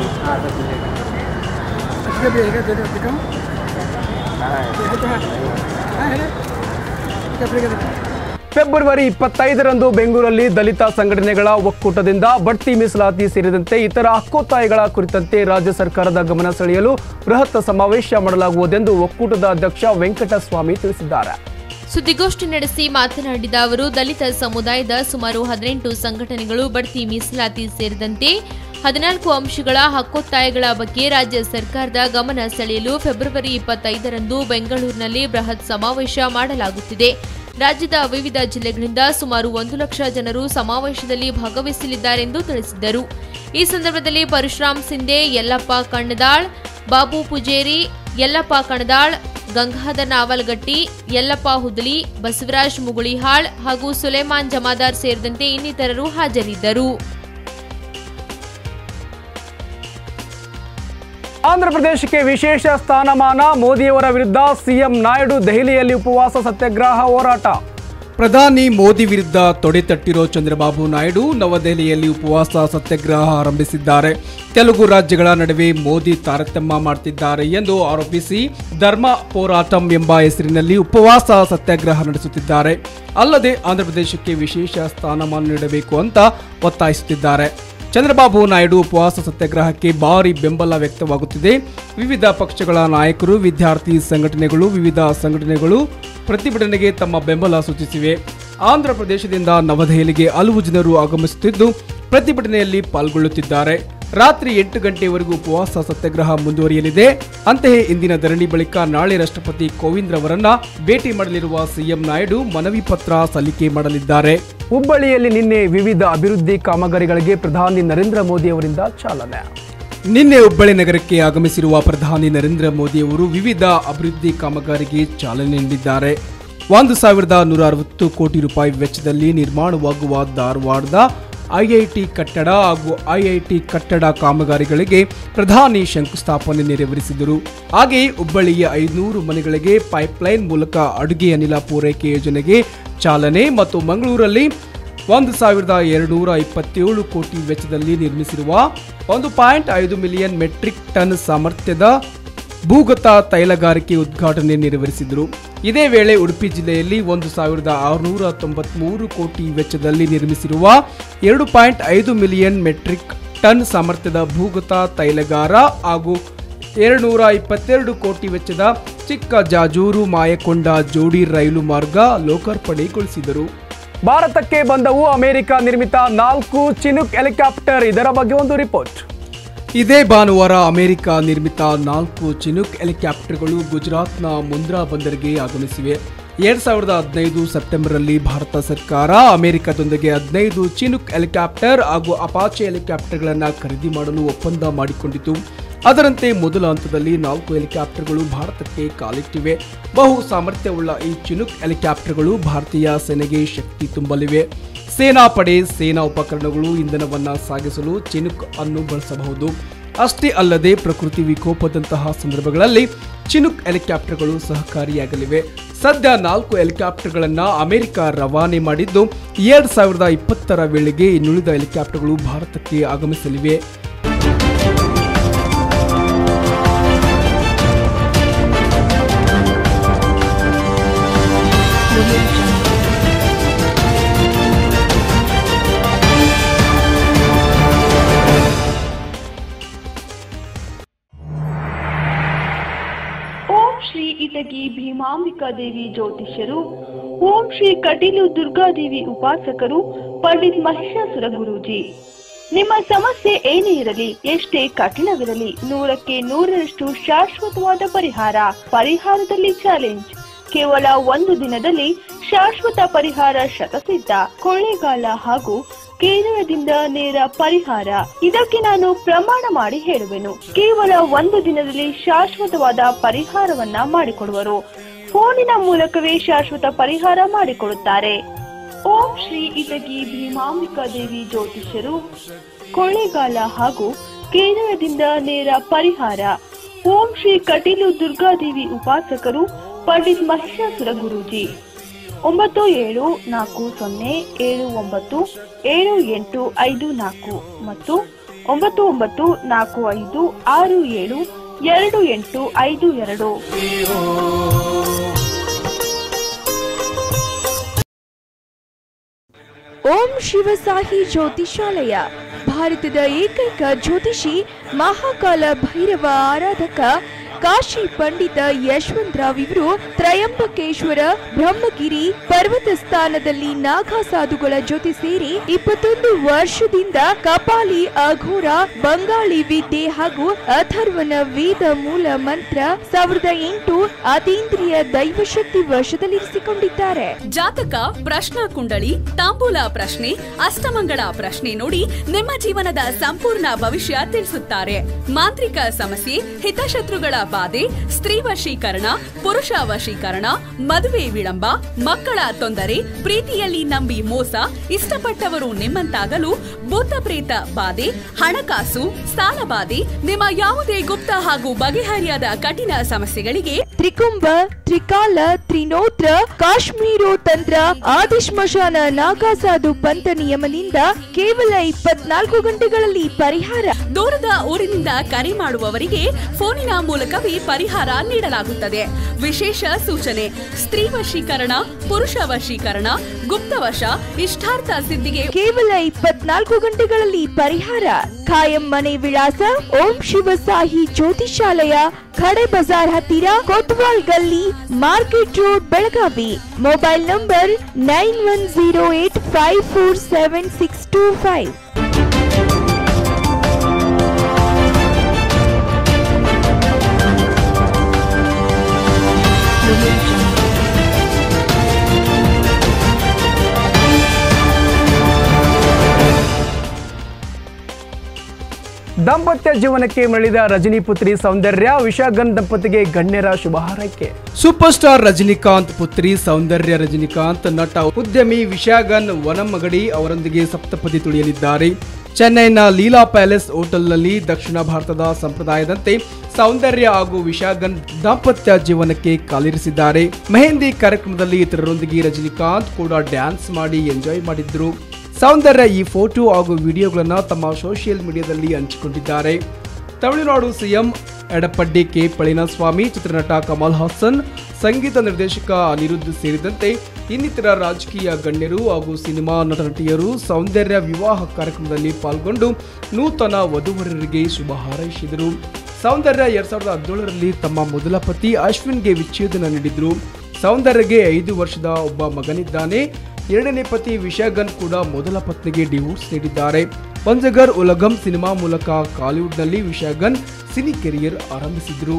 A: ಫೆಬ್ರವರಿ ಇಪ್ಪತ್ತೈದರಂದು ಬೆಂಗಳೂರಲ್ಲಿ ದಲಿತ ಸಂಘಟನೆಗಳ ಒಕ್ಕೂಟದಿಂದ ಬಡ್ತಿ ಮೀಸಲಾತಿ ಸೇರಿದಂತೆ ಇತರ ಹಕ್ಕೊತ್ತಾಯಗಳ ಕುರಿತಂತೆ ರಾಜ್ಯ ಸರ್ಕಾರದ ಗಮನ ಸೆಳೆಯಲು ಬೃಹತ್ ಸಮಾವೇಶ ಮಾಡಲಾಗುವುದೆಂದು ಒಕ್ಕೂಟದ ಅಧ್ಯಕ್ಷ ವೆಂಕಟಸ್ವಾಮಿ ತಿಳಿಸಿದ್ದಾರೆ
B: ಸುದ್ದಿಗೋಷ್ಠಿ ನಡೆಸಿ ಮಾತನಾಡಿದ ಅವರು ದಲಿತ ಸಮುದಾಯದ ಸುಮಾರು ಹದಿನೆಂಟು ಸಂಘಟನೆಗಳು ಬಡ್ತಿ ಮೀಸಲಾತಿ ಸೇರಿದಂತೆ ಹದಿನಾಲ್ಕು ಅಂಶಗಳ ಹಕ್ಕೊತ್ತಾಯಗಳ ಬಗ್ಗೆ ರಾಜ್ಯ ಸರ್ಕಾರದ ಗಮನ ಸೆಳೆಯಲು ಫೆಬ್ರವರಿ ಇಪ್ಪತ್ತೈದರಂದು ಬೆಂಗಳೂರಿನಲ್ಲಿ ಬೃಹತ್ ಸಮಾವೇಶ ಮಾಡಲಾಗುತ್ತಿದೆ ರಾಜ್ಯದ ವಿವಿಧ ಜಿಲ್ಲೆಗಳಿಂದ ಸುಮಾರು ಒಂದು ಲಕ್ಷ ಜನರು ಸಮಾವೇಶದಲ್ಲಿ ಭಾಗವಹಿಸಲಿದ್ದಾರೆಂದು ತಿಳಿಸಿದ್ದರು ಈ ಸಂದರ್ಭದಲ್ಲಿ ಪರಶುರಾಮ್ ಸಿಂಧೆ ಯಲ್ಲಪ್ಪ ಕಣ್ಣದಾಳ್ ಬಾಬು ಪೂಜೇರಿ ಯಲ್ಲಪ್ಪ ಕಣದಾಳ್ ಗಂಗಾಧರ್ ನಾವಲ್ಗಟ್ಟಿ ಯಲ್ಲಪ್ಪ ಹುದಲಿ ಬಸವರಾಜ್ ಮುಗುಳಿಹಾಳ್ ಹಾಗೂ ಸುಲೇಮಾನ್ ಜಮಾದಾರ್ ಸೇರಿದಂತೆ ಇನ್ನಿತರರು ಹಾಜರಿದ್ದರು
A: ಆಂಧ್ರಪ್ರದೇಶಕ್ಕೆ ವಿಶೇಷ ಸ್ಥಾನಮಾನ ಮೋದಿಯವರ ವಿರುದ್ಧ ಸಿಎಂ ನಾಯ್ಡು ದೆಹಲಿಯಲ್ಲಿ ಉಪವಾಸ ಸತ್ಯಾಗ್ರಹ ಹೋರಾಟ ಪ್ರಧಾನಿ ಮೋದಿ ವಿರುದ್ಧ ತೊಡೆತಟ್ಟಿರೋ ಚಂದ್ರಬಾಬು ನಾಯ್ಡು ನವದೆಹಲಿಯಲ್ಲಿ ಉಪವಾಸ ಸತ್ಯಾಗ್ರಹ ಆರಂಭಿಸಿದ್ದಾರೆ ತೆಲುಗು ರಾಜ್ಯಗಳ ನಡುವೆ ಮೋದಿ ತಾರತಮ್ಯ ಮಾಡ್ತಿದ್ದಾರೆ ಎಂದು ಆರೋಪಿಸಿ ಧರ್ಮ ಹೋರಾಟಂ ಎಂಬ ಹೆಸರಿನಲ್ಲಿ ಉಪವಾಸ ಸತ್ಯಾಗ್ರಹ ನಡೆಸುತ್ತಿದ್ದಾರೆ ಅಲ್ಲದೆ ಆಂಧ್ರಪ್ರದೇಶಕ್ಕೆ ವಿಶೇಷ ಸ್ಥಾನಮಾನ ನೀಡಬೇಕು ಅಂತ ಒತ್ತಾಯಿಸುತ್ತಿದ್ದಾರೆ ಚಂದ್ರಬಾಬು ನಾಯ್ಡು ಉಪವಾಸ ಸತ್ಯಾಗ್ರಹಕ್ಕೆ ಭಾರಿ ಬೆಂಬಲ ವ್ಯಕ್ತವಾಗುತ್ತಿದೆ ವಿವಿಧ ಪಕ್ಷಗಳ ನಾಯಕರು ವಿದ್ಯಾರ್ಥಿ ಸಂಘಟನೆಗಳು ವಿವಿಧ ಸಂಘಟನೆಗಳು ಪ್ರತಿಭಟನೆಗೆ ತಮ್ಮ ಬೆಂಬಲ ಸೂಚಿಸಿವೆ ಆಂಧ್ರ ಪ್ರದೇಶದಿಂದ ನವದೆಹಲಿಗೆ ಹಲವು ಜನರು ಆಗಮಿಸುತ್ತಿದ್ದು ಪ್ರತಿಭಟನೆಯಲ್ಲಿ ಪಾಲ್ಗೊಳ್ಳುತ್ತಿದ್ದಾರೆ ರಾತ್ರಿ ಎಂಟು ಗಂಟೆವರೆಗೂ ಉಪವಾಸ ಸತ್ಯಾಗ್ರಹ ಮುಂದುವರಿಯಲಿದೆ ಅಂತೆಯೇ ಇಂದಿನ ಧರಣಿ ಬಳಿಕ ನಾಳೆ ರಾಷ್ಟ್ರಪತಿ ಕೋವಿಂದ್ ರವರನ್ನ ಭೇಟಿ ಮಾಡಲಿರುವ ಸಿಎಂ ನಾಯ್ಡು ಮನವಿ ಪತ್ರ ಸಲ್ಲಿಕೆ ಮಾಡಲಿದ್ದಾರೆ ಹುಬ್ಬಳ್ಳಿಯಲ್ಲಿ ನಿನ್ನೆ ವಿವಿಧ ಅಭಿವೃದ್ಧಿ ಕಾಮಗಾರಿಗಳಿಗೆ ಪ್ರಧಾನಿ ನರೇಂದ್ರ ಮೋದಿ ಅವರಿಂದ ಚಾಲನೆ ನಿನ್ನೆ ಹುಬ್ಬಳ್ಳಿ ನಗರಕ್ಕೆ ಆಗಮಿಸಿರುವ ಪ್ರಧಾನಿ ನರೇಂದ್ರ ಮೋದಿ ಅವರು ವಿವಿಧ ಅಭಿವೃದ್ಧಿ ಕಾಮಗಾರಿಗೆ ಚಾಲನೆ ನೀಡಿದ್ದಾರೆ ಒಂದು ಸಾವಿರದ ನೂರ ಅರವತ್ತು ಕೋಟಿ ರೂಪಾಯಿ ವೆಚ್ಚದಲ್ಲಿ ನಿರ್ಮಾಣವಾಗುವ ಧಾರವಾಡದ ಐಐಟಿ ಕಟ್ಟಡ ಹಾಗೂ ಐಐಟಿ ಕಟ್ಟಡ ಕಾಮಗಾರಿಗಳಿಗೆ ಪ್ರಧಾನಿ ಶಂಕುಸ್ಥಾಪನೆ ನೆರವೇರಿಸಿದರು ಹಾಗೆಯೇ ಹುಬ್ಬಳ್ಳಿಯ ಐನೂರು ಮನೆಗಳಿಗೆ ಪೈಪ್ಲೈನ್ ಮೂಲಕ ಅಡುಗೆ ಅನಿಲ ಪೂರೈಕೆ ಯೋಜನೆಗೆ ಚಾಲನೆ ಮತ್ತು ಮಂಗಳೂರಲ್ಲಿ ಒಂದು ಸಾವಿರದ ಎರಡುನೂರ ಇಪ್ಪತ್ತೇಳು ಕೋಟಿ ವೆಚ್ಚದಲ್ಲಿ ನಿರ್ಮಿಸಿರುವ ಒಂದು ಪಾಯಿಂಟ್ ಐದು ಮಿಲಿಯನ್ ಮೆಟ್ರಿಕ್ ಟನ್ ಸಾಮರ್ಥ್ಯದ ಭೂಗತ ತೈಲಗಾರಿಕೆ ಉದ್ಘಾಟನೆ ನೆರವೇರಿಸಿದರು ಇದೇ ವೇಳೆ ಉಡುಪಿ ಜಿಲ್ಲೆಯಲ್ಲಿ ಒಂದು ಸಾವಿರದ ಆರುನೂರ ತೊಂಬತ್ಮೂರು ಕೋಟಿ ವೆಚ್ಚದಲ್ಲಿ ನಿರ್ಮಿಸಿರುವ ಎರಡು ಪಾಯಿಂಟ್ ಐದು ಮಿಲಿಯನ್ ಮೆಟ್ರಿಕ್ ಟನ್ ಸಾಮರ್ಥ್ಯದ ಭೂಗತ ತೈಲಗಾರ ಹಾಗೂ ಎರಡುನೂರ ಇಪ್ಪತ್ತೆರಡು ಕೋಟಿ ವೆಚ್ಚದ ಚಿಕ್ಕ ಜಾಜೂರು ಮಾಯಕೊಂಡ ಜೋಡಿ ರೈಲು ಮಾರ್ಗ ಲೋಕಾರ್ಪಣೆಗೊಳಿಸಿದರು ಭಾರತಕ್ಕೆ ಬಂದವು ಅಮೆರಿಕ ನಿರ್ಮಿತ ನಾಲ್ಕು ಚಿನುಕ್ ಹೆಲಿಕಾಪ್ಟರ್ ಇದರ ಬಗ್ಗೆ ಒಂದು ರಿಪೋರ್ಟ್ ಇದೇ ಭಾನುವಾರ ಅಮೆರಿಕ ನಿರ್ಮಿತ ನಾಲ್ಕು ಚಿನುಕ್ ಹೆಲಿಕಾಪ್ಟರ್ಗಳು ಗುಜರಾತ್ನ ಮುಂದ್ರಾ ಬಂದರಿಗೆ ಆಗಮಿಸಿವೆ ಎರಡ್ ಸಾವಿರದ ಹದಿನೈದು ಸೆಪ್ಟೆಂಬರ್ನಲ್ಲಿ ಭಾರತ ಸರ್ಕಾರ ಅಮೆರಿಕದೊಂದಿಗೆ ಹದಿನೈದು ಚಿನುಕ್ ಹೆಲಿಕಾಪ್ಟರ್ ಹಾಗೂ ಅಪಾಚೆ ಹೆಲಿಕಾಪ್ಟರ್ಗಳನ್ನು ಖರೀದಿ ಮಾಡಲು ಒಪ್ಪಂದ ಮಾಡಿಕೊಂಡಿತು ಅದರಂತೆ ಮೊದಲ ಹಂತದಲ್ಲಿ ನಾಲ್ಕು ಹೆಲಿಕಾಪ್ಟರ್ಗಳು ಭಾರತಕ್ಕೆ ಕಾಲಿಟ್ಟಿವೆ ಬಹು ಸಾಮರ್ಥ್ಯವುಳ್ಳ ಈ ಚಿನುಕ್ ಹೆಲಿಕಾಪ್ಟರ್ಗಳು ಭಾರತೀಯ ಸೇನೆಗೆ ಶಕ್ತಿ ತುಂಬಲಿವೆ ಸೇನಾ ಪಡೆ ಸೇನಾ ಉಪಕರಣಗಳು ಇಂಧನವನ್ನ ಸಾಗಿಸಲು ಚಿನುಕ್ ಅನ್ನು ಬಳಸಬಹುದು ಅಷ್ಟೇ ಅಲ್ಲದೆ ಪ್ರಕೃತಿ ವಿಕೋಪದಂತಹ ಸಂದರ್ಭಗಳಲ್ಲಿ ಚಿನುಕ್ ಹೆಲಿಕಾಪ್ಟರ್ಗಳು ಸಹಕಾರಿಯಾಗಲಿವೆ ಸದ್ಯ ನಾಲ್ಕು ಹೆಲಿಕಾಪ್ಟರ್ಗಳನ್ನ ಅಮೆರಿಕ ರವಾನೆ ಮಾಡಿದ್ದು ಎರಡ್ ಸಾವಿರದ ಇಪ್ಪತ್ತರ ವೇಳೆಗೆ ಇನ್ನುಳಿದ ಹೆಲಿಕಾಪ್ಟರ್ಗಳು ಭಾರತಕ್ಕೆ ಆಗಮಿಸಲಿವೆ
G: ಶ್ರೀ ಇಟಗಿ ಭೀಮಾಂಬಿಕಾ ದೇವಿ ಜ್ಯೋತಿಷ್ಯರು ಓಂ ಶ್ರೀ ಕಟೀಲು ದುರ್ಗಾದೇವಿ ಉಪಾಸಕರು ಪಂಡಿತ್ ಮಹಿಷಾಸುರ ಗುರೂಜಿ ನಿಮ್ಮ ಸಮಸ್ಯೆ ಏನೇ ಇರಲಿ ಎಷ್ಟೇ ಕಠಿಣವಿರಲಿ ನೂರಕ್ಕೆ ನೂರರಷ್ಟು ಶಾಶ್ವತವಾದ ಪರಿಹಾರ ಪರಿಹಾರದಲ್ಲಿ ಚಾಲೆಂಜ್ ಕೇವಲ ಒಂದು ದಿನದಲ್ಲಿ ಶಾಶ್ವತ ಪರಿಹಾರ ಶತಸಿದ್ಧ ಕೊಳ್ಳೇಗಾಲ ಹಾಗೂ ಕೇರಳದಿಂದ ನೇರ ಪರಿಹಾರ ಇದಕ್ಕೆ ನಾನು ಪ್ರಮಾಣ ಮಾಡಿ ಹೇಳುವೆನು ಕೇವಲ ಒಂದು ದಿನದಲ್ಲಿ ಶಾಶ್ವತವಾದ ಪರಿಹಾರವನ್ನ ಮಾಡಿಕೊಡುವರು ಫೋನಿನ ಮೂಲಕವೇ ಶಾಶ್ವತ ಪರಿಹಾರ ಮಾಡಿಕೊಡುತ್ತಾರೆ ಓಂ ಶ್ರೀ ಇಟಗಿ ಭೀಮಾಂಬಿಕಾ ದೇವಿ ಜ್ಯೋತಿಷ್ಯರು ಕೊಳ್ಳೇಗಾಲ ಹಾಗೂ ಕೇರಳದಿಂದ ನೇರ ಪರಿಹಾರ ಓಂ ಶ್ರೀ ಕಟೀಲು ದುರ್ಗಾದೇವಿ ಉಪಾಸಕರು ಪಂಡಿತ್ ಮಹಿಷಾಸುರ ಗುರೂಜಿ ಒಂಬತ್ತು ಏಳು ನಾಲ್ಕು ಸೊನ್ನೆ ಏಳು ಒಂಬತ್ತು ಏಳು ಎಂಟು ಐದು ನಾಲ್ಕು ಮತ್ತು ಒಂಬತ್ತು ಒಂಬತ್ತು ನಾಲ್ಕು ಐದು ಆರು ಏಳು ಎರಡು ಎಂಟು ಐದು ಎರಡು
H: ಓಂ ಶಿವಸಾಹಿ ಜ್ಯೋತಿಷಾಲಯ ಭಾರತದ ಏಕೈಕ ಜ್ಯೋತಿಷಿ ಮಹಾಕಾಲ ಭೈರವ ಆರಾಧಕ ಕಾಶಿ ಪಂಡಿತ ಯಶವಂತರಾವ್ ಇವರು ತ್ರಯಂಬಕೇಶ್ವರ ಬ್ರಹ್ಮಗಿರಿ ಪರ್ವತ ಸ್ಥಾನದಲ್ಲಿ ನಾಗಾ ಸಾಧುಗಳ ಜೊತೆ ಸೇರಿ ಇಪ್ಪತ್ತೊಂದು ವರ್ಷದಿಂದ ಕಪಾಲಿ ಅಘೋರ ಬಂಗಾಳಿ ವಿದ್ಯೆ ಹಾಗೂ ಅಥರ್ವನ ವೇದ ಮೂಲ ಮಂತ್ರ ಸಾವಿರದ ಎಂಟು ಅತೀಂದ್ರಿಯ ದೈವಶಕ್ತಿ ವಶದಲ್ಲಿರಿಸಿಕೊಂಡಿದ್ದಾರೆ
I: ಜಾತಕ ಪ್ರಶ್ನಾ ಕುಂಡಳಿ ತಾಂಬೂಲ ಪ್ರಶ್ನೆ ಅಷ್ಟಮಂಗಳ ಪ್ರಶ್ನೆ ನೋಡಿ ನಿಮ್ಮ ಜೀವನದ ಸಂಪೂರ್ಣ ಭವಿಷ್ಯ ತಿಳಿಸುತ್ತಾರೆ ಮಾಂತ್ರಿಕ ಸಮಸ್ಯೆ ಹಿತಶತ್ರುಗಳ ಬಾಧೆ ಸ್ತ್ರೀ ವಶೀಕರಣ ಪುರುಷ ವಶೀಕರಣ ಮದುವೆ ವಿಳಂಬ ಮಕ್ಕಳ ತೊಂದರೆ ಪ್ರೀತಿಯಲ್ಲಿ ನಂಬಿ ಮೋಸ ಇಷ್ಟಪಟ್ಟವರು ನಿಮ್ಮಂತಾಗಲು ಭೂತ ಪ್ರೇತ ಬಾಧೆ ಹಣಕಾಸು ಸಾಲ ಬಾಧೆ ನಿಮ್ಮ ಯಾವುದೇ ಗುಪ್ತ ಹಾಗೂ ಬಗೆಹರಿಯಾದ ಕಠಿಣ ಸಮಸ್ಯೆಗಳಿಗೆ
H: ತ್ರಿಕುಂಭ ತ್ರಿಕಾಲ ತ್ರಿನೋತ್ರ ಕಾಶ್ಮೀರೋ ತಂತ್ರ ಆದಿಶ್ಮಶಾನ ನಾಗಾಸಾಧು ಪಂಥ ನಿಯಮದಿಂದ ಕೇವಲ ಇಪ್ಪತ್ನಾಲ್ಕು ಗಂಟೆಗಳಲ್ಲಿ ಪರಿಹಾರ
I: ದೂರದ ಊರಿನಿಂದ ಕರೆ ಮಾಡುವವರಿಗೆ ಫೋನಿನ ಮೂಲಕವೇ ಪರಿಹಾರ ನೀಡಲಾಗುತ್ತದೆ ವಿಶೇಷ ಸೂಚನೆ ಸ್ತ್ರೀ ವಶೀಕರಣ ಪುರುಷ ವಶೀಕರಣ ಗುಪ್ತವಶ ಇಷ್ಟಾರ್ಥ ಸಿದ್ಧಿಗೆ
H: ಕೇವಲ ಇಪ್ಪತ್ನಾಲ್ಕು ಗಂಟೆಗಳಲ್ಲಿ ಪರಿಹಾರ ಖಾಯಂ ಮನೆ ವಿಳಾಸ ಓಂ ಶಿವಸಾಹಿ ಜ್ಯೋತಿಷಾಲಯ ಖಡೆ ಬಜಾರ್ ಹತ್ತಿರ Kotwal Galli market road Belagavi mobile number nine one zero eight five four seven six two five
A: ದಾಂಪತ್ಯ ಜೀವನಕ್ಕೆ ಮರಳಿದ ರಜನಿ ಪುತ್ರಿ ಸೌಂದರ್ಯ ವಿಶಾಗನ್ ದಂಪತಿಗೆ ಗಣ್ಯರ ಶುಭ ಹಾರೈಕೆ ಸೂಪರ್ ಸ್ಟಾರ್ ರಜನಿಕಾಂತ್ ಪುತ್ರಿ ಸೌಂದರ್ಯ ರಜನಿಕಾಂತ್ ನಟ ಉದ್ಯಮಿ ವಿಶಾಗನ್ ವನಮಗಡಿ ಅವರೊಂದಿಗೆ ಸಪ್ತಪದಿ ತುಳಿಯಲಿದ್ದಾರೆ ಚೆನ್ನೈನ ಲೀಲಾ ಪ್ಯಾಲೇಸ್ ಹೋಟೆಲ್ನಲ್ಲಿ ದಕ್ಷಿಣ ಭಾರತದ ಸಂಪ್ರದಾಯದಂತೆ ಸೌಂದರ್ಯ ಹಾಗೂ ವಿಶಾಗನ್ ದಾಂಪತ್ಯ ಜೀವನಕ್ಕೆ ಕಾಲಿರಿಸಿದ್ದಾರೆ ಮೆಹಂದಿ ಕಾರ್ಯಕ್ರಮದಲ್ಲಿ ಇತರರೊಂದಿಗೆ ರಜನಿಕಾಂತ್ ಕೂಡ ಡ್ಯಾನ್ಸ್ ಮಾಡಿ ಎಂಜಾಯ್ ಮಾಡಿದ್ರು ಸೌಂದರ್ಯ ಈ ಫೋಟೋ ಹಾಗೂ ವಿಡಿಯೋಗಳನ್ನು ತಮ್ಮ ಸೋಷಿಯಲ್ ಮೀಡಿಯಾದಲ್ಲಿ ಹಂಚಿಕೊಂಡಿದ್ದಾರೆ ತಮಿಳುನಾಡು ಸಿಎಂ ಎಡಪ್ಪಡ್ಡಿ ಕೆ ಪಳನಿಸ್ವಾಮಿ ಚಿತ್ರನಟ ಕಮಲ್ ಹಾಸನ್ ಸಂಗೀತ ನಿರ್ದೇಶಕ ಅನಿರುದ್ಧ್ ಸೇರಿದಂತೆ ಇನ್ನಿತರ ರಾಜಕೀಯ ಗಣ್ಯರು ಹಾಗೂ ಸಿನಿಮಾ ನಟ ನಟಿಯರು ಸೌಂದರ್ಯ ವಿವಾಹ ಕಾರ್ಯಕ್ರಮದಲ್ಲಿ ಪಾಲ್ಗೊಂಡು ನೂತನ ವಧುವರರಿಗೆ ಶುಭ ಹಾರೈಸಿದರು ಸೌಂದರ್ಯ ಎರಡ್ ಸಾವಿರದ ಹದಿನೇಳರಲ್ಲಿ ತಮ್ಮ ಮೊದಲ ಪತಿ ಅಶ್ವಿನ್ಗೆ ವಿಚ್ಛೇದನ ನೀಡಿದ್ರು ಸೌಂದರ್ಯಗೆ ಐದು ವರ್ಷದ ಒಬ್ಬ ಮಗನಿದ್ದಾನೆ ಎರಡನೇ ಪತಿ ವಿಶಾಗನ್ ಕೂಡ ಮೊದಲ ಪತ್ನಿಗೆ ಡಿವೋರ್ಸ್ ನೀಡಿದ್ದಾರೆ ಪಂಜಗರ್ ಉಲಗಂ ಸಿನಿಮಾ ಮೂಲಕ ಕಾಲಿವುಡ್ನಲ್ಲಿ ವಿಶಾಗನ್ ಸಿನಿ ಕೆರಿಯರ್ ಆರಂಭಿಸಿದ್ರು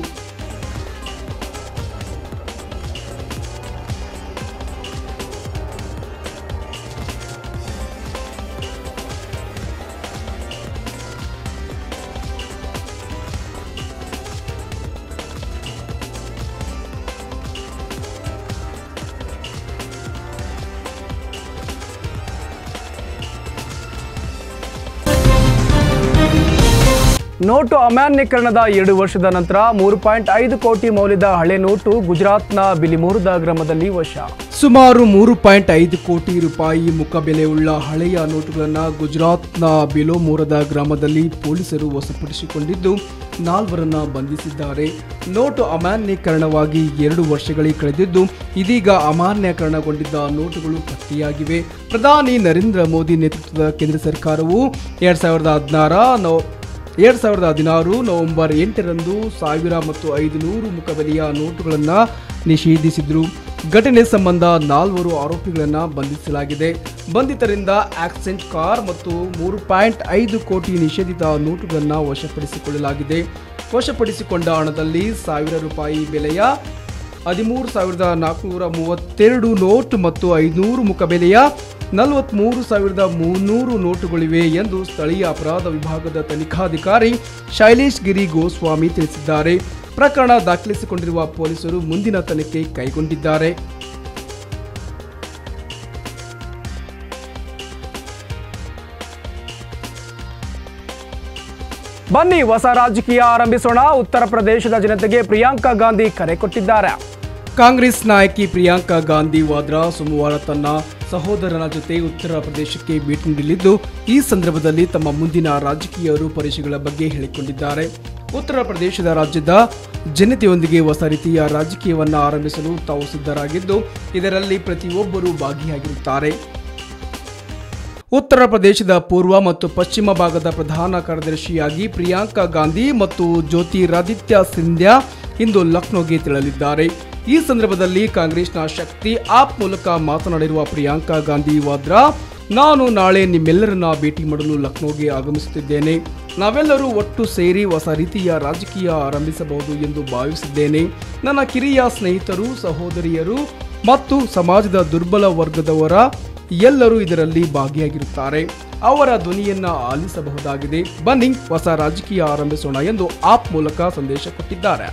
A: ನೋಟು ಅಮಾನ್ಯೀಕರಣದ ಎರಡು ವರ್ಷದ ನಂತರ ಮೂರು ಪಾಯಿಂಟ್ ಐದು ಕೋಟಿ ಮೌಲ್ಯದ ಹಳೆ ನೋಟು ಗುಜರಾತ್ನ ಬಿಲಿಮೋರ್ದ ಗ್ರಾಮದಲ್ಲಿ ವಶ ಸುಮಾರು ಮೂರು ಪಾಯಿಂಟ್ ಐದು ಕೋಟಿ ರೂಪಾಯಿ ಮುಖಬೆಲೆಯುಳ್ಳ ಹಳೆಯ ನೋಟುಗಳನ್ನು ಗುಜರಾತ್ನ ಬಿಲೋಮೋರದ ಗ್ರಾಮದಲ್ಲಿ ಪೊಲೀಸರು ವಶಪಡಿಸಿಕೊಂಡಿದ್ದು ನಾಲ್ವರನ್ನ ಬಂಧಿಸಿದ್ದಾರೆ ನೋಟು ಅಮಾನ್ಯೀಕರಣವಾಗಿ ಎರಡು ವರ್ಷಗಳೇ ಕಳೆದಿದ್ದು ಇದೀಗ ಅಮಾನ್ಯೀಕರಣಗೊಂಡಿದ್ದ ನೋಟುಗಳು ಪತ್ತೆಯಾಗಿವೆ ಪ್ರಧಾನಿ ನರೇಂದ್ರ ಮೋದಿ ನೇತೃತ್ವದ ಕೇಂದ್ರ ಸರ್ಕಾರವು ಎರಡ್ ಸಾವಿರದ ಹದಿನಾರ ನವ ಎರಡ್ ಸಾವಿರದ ಹದಿನಾರು ನವೆಂಬರ್ ಎಂಟರಂದು ಸಾವಿರ ಮತ್ತು ಐದು ನೂರು ಮುಖಬೆಲೆಯ ನೋಟುಗಳನ್ನು ನಿಷೇಧಿಸಿದ್ರು ಘಟನೆ ಸಂಬಂಧ ನಾಲ್ವರು ಆರೋಪಿಗಳನ್ನು ಬಂಧಿಸಲಾಗಿದೆ ಬಂಧಿತರಿಂದ ಆಕ್ಸೆಂಟ್ ಕಾರ್ ಮತ್ತು ಮೂರು ಪಾಯಿಂಟ್ ಐದು ಕೋಟಿ ನಿಷೇಧಿತ ನೋಟುಗಳನ್ನು ವಶಪಡಿಸಿಕೊಳ್ಳಲಾಗಿದೆ ವಶಪಡಿಸಿಕೊಂಡ ಹಣದಲ್ಲಿ ಸಾವಿರ ರೂಪಾಯಿ ಬೆಲೆಯ ಹದಿಮೂರು ಸಾವಿರದ ನಾಲ್ಕುನೂರ ಮೂವತ್ತೆರಡು ನೋಟ್ ಮತ್ತು ಐನೂರು ಮುಖಬೆಲೆಯ ನಲವತ್ಮೂರು ಸಾವಿರದ ಮುನ್ನೂರು ನೋಟುಗಳಿವೆ ಎಂದು ಸ್ಥಳೀಯ ಅಪರಾಧ ವಿಭಾಗದ ತನಿಖಾಧಿಕಾರಿ ಶೈಲೇಶ್ ಗಿರಿ ಗೋಸ್ವಾಮಿ ತಿಳಿಸಿದ್ದಾರೆ ಪ್ರಕರಣ ದಾಖಲಿಸಿಕೊಂಡಿರುವ ಪೊಲೀಸರು ಮುಂದಿನ ತನಿಖೆ ಕೈಗೊಂಡಿದ್ದಾರೆ ಬನ್ನಿ ಹೊಸ ರಾಜಕೀಯ ಆರಂಭಿಸೋಣ ಉತ್ತರ ಪ್ರದೇಶದ ಜನತೆಗೆ ಪ್ರಿಯಾಂಕಾ ಗಾಂಧಿ ಕರೆ ಕೊಟ್ಟಿದ್ದಾರೆ ಕಾಂಗ್ರೆಸ್ ನಾಯಕಿ ಪ್ರಿಯಾಂಕಾ ಗಾಂಧಿ ವಾದ್ರಾ ಸೋಮವಾರ ತನ್ನ ಸಹೋದರನ ಜೊತೆ ಉತ್ತರ ಪ್ರದೇಶಕ್ಕೆ ಭೇಟಿ ನೀಡಲಿದ್ದು ಈ ಸಂದರ್ಭದಲ್ಲಿ ತಮ್ಮ ಮುಂದಿನ ರಾಜಕೀಯ ರೂಪರೇಷೆಗಳ ಬಗ್ಗೆ ಹೇಳಿಕೊಂಡಿದ್ದಾರೆ ಉತ್ತರ ಪ್ರದೇಶದ ರಾಜ್ಯದ ಜನತೆಯೊಂದಿಗೆ ಹೊಸ ರೀತಿಯ ರಾಜಕೀಯವನ್ನು ಆರಂಭಿಸಲು ತಾವು ಸಿದ್ಧರಾಗಿದ್ದು ಇದರಲ್ಲಿ ಪ್ರತಿಯೊಬ್ಬರೂ ಭಾಗಿಯಾಗಿರುತ್ತಾರೆ ಉತ್ತರ ಪ್ರದೇಶದ ಪೂರ್ವ ಮತ್ತು ಪಶ್ಚಿಮ ಭಾಗದ ಪ್ರಧಾನ ಕಾರ್ಯದರ್ಶಿಯಾಗಿ ಪ್ರಿಯಾಂಕಾ ಗಾಂಧಿ ಮತ್ತು ಜ್ಯೋತಿರಾದಿತ್ಯ ಸಿಂಧ್ಯಾ ಇಂದು ಲಕ್ನೋಗೆ ತೆರಳಲಿದ್ದಾರೆ ಈ ಸಂದರ್ಭದಲ್ಲಿ ಕಾಂಗ್ರೆಸ್ನ ಶಕ್ತಿ ಆಪ್ ಮೂಲಕ ಮಾತನಾಡಿರುವ ಪ್ರಿಯಾಂಕಾ ಗಾಂಧಿ ವಾದ್ರಾ ನಾನು ನಾಳೆ ನಿಮ್ಮೆಲ್ಲರನ್ನ ಭೇಟಿ ಮಾಡಲು ಲಕ್ನೋಗೆ ಆಗಮಿಸುತ್ತಿದ್ದೇನೆ ನಾವೆಲ್ಲರೂ ಒಟ್ಟು ಸೇರಿ ಹೊಸ ರೀತಿಯ ರಾಜಕೀಯ ಆರಂಭಿಸಬಹುದು ಎಂದು ಭಾವಿಸಿದ್ದೇನೆ ನನ್ನ ಕಿರಿಯ ಸ್ನೇಹಿತರು ಸಹೋದರಿಯರು ಮತ್ತು ಸಮಾಜದ ದುರ್ಬಲ ವರ್ಗದವರ ಎಲ್ಲರೂ ಇದರಲ್ಲಿ ಭಾಗಿಯಾಗಿರುತ್ತಾರೆ ಅವರ ಧ್ವನಿಯನ್ನ ಆಲಿಸಬಹುದಾಗಿದೆ ಬನ್ನಿ ಹೊಸ ರಾಜಕೀಯ ಆರಂಭಿಸೋಣ ಎಂದು ಆಪ್ ಮೂಲಕ ಸಂದೇಶ ಕೊಟ್ಟಿದ್ದಾರೆ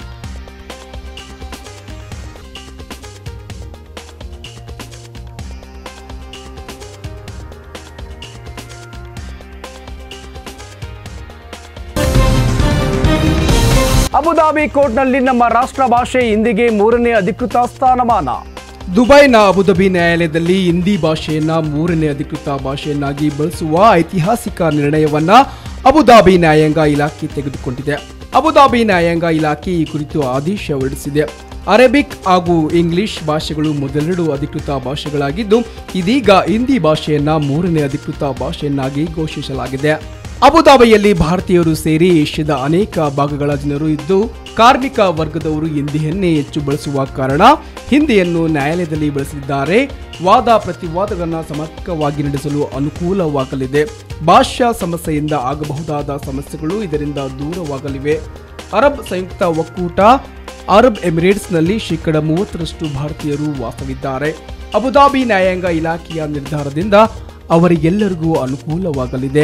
A: ಅಬುದಾಬಿ ಕೋರ್ಟ್ನಲ್ಲಿ ನಮ್ಮ ರಾಷ್ಟ್ರ ಭಾಷೆ ಹಿಂದಿಗೆ ಮೂರನೇ ಅಧಿಕೃತ ಸ್ಥಾನಮಾನ ದುಬೈನ ಅಬುದಾಬಿ ನ್ಯಾಯಾಲಯದಲ್ಲಿ ಹಿಂದಿ ಭಾಷೆಯನ್ನ ಮೂರನೇ ಅಧಿಕೃತ ಭಾಷೆಯನ್ನಾಗಿ ಬಳಸುವ ಐತಿಹಾಸಿಕ ನಿರ್ಣಯವನ್ನ ಅಬುದಾಬಿ ನ್ಯಾಯಾಂಗ ಇಲಾಖೆ ತೆಗೆದುಕೊಂಡಿದೆ ಅಬುದಾಬಿ ನ್ಯಾಯಾಂಗ ಇಲಾಖೆ ಈ ಕುರಿತು ಆದೇಶ ಹೊರಡಿಸಿದೆ ಅರೇಬಿಕ್ ಹಾಗೂ ಇಂಗ್ಲಿಷ್ ಭಾಷೆಗಳು ಮೊದಲೆರಡು ಅಧಿಕೃತ ಭಾಷೆಗಳಾಗಿದ್ದು ಇದೀಗ ಹಿಂದಿ ಭಾಷೆಯನ್ನ ಮೂರನೇ ಅಧಿಕೃತ ಭಾಷೆಯನ್ನಾಗಿ ಘೋಷಿಸಲಾಗಿದೆ ಅಬುದಾಬಿಯಲ್ಲಿ ಭಾರತೀಯರು ಸೇರಿ ಏಷ್ಯಾದ ಅನೇಕ ಭಾಗಗಳ ಜನರು ಇದ್ದು ಕಾರ್ಮಿಕ ವರ್ಗದವರು ಹಿಂದಿಯನ್ನೇ ಹೆಚ್ಚು ಬಳಸುವ ಕಾರಣ ಹಿಂದಿಯನ್ನು ನ್ಯಾಯಾಲಯದಲ್ಲಿ ಬಳಸಿದ್ದಾರೆ ವಾದ ಪ್ರತಿವಾದಗಳನ್ನು ಸಮರ್ಪಕವಾಗಿ ನಡೆಸಲು ಅನುಕೂಲವಾಗಲಿದೆ ಭಾಷಾ ಸಮಸ್ಯೆಯಿಂದ ಆಗಬಹುದಾದ ಸಮಸ್ಯೆಗಳು ಇದರಿಂದ ದೂರವಾಗಲಿವೆ ಅರಬ್ ಸಂಯುಕ್ತ ಒಕ್ಕೂಟ ಅರಬ್ ಎಮಿರೇಟ್ಸ್ನಲ್ಲಿ ಶೇಕಡ ಮೂವತ್ತರಷ್ಟು ಭಾರತೀಯರು ವಾಸವಿದ್ದಾರೆ ಅಬುದಾಬಿ ನ್ಯಾಯಾಂಗ ಇಲಾಖೆಯ ನಿರ್ಧಾರದಿಂದ ಅವರಿಗೆಲ್ಲರಿಗೂ ಅನುಕೂಲವಾಗಲಿದೆ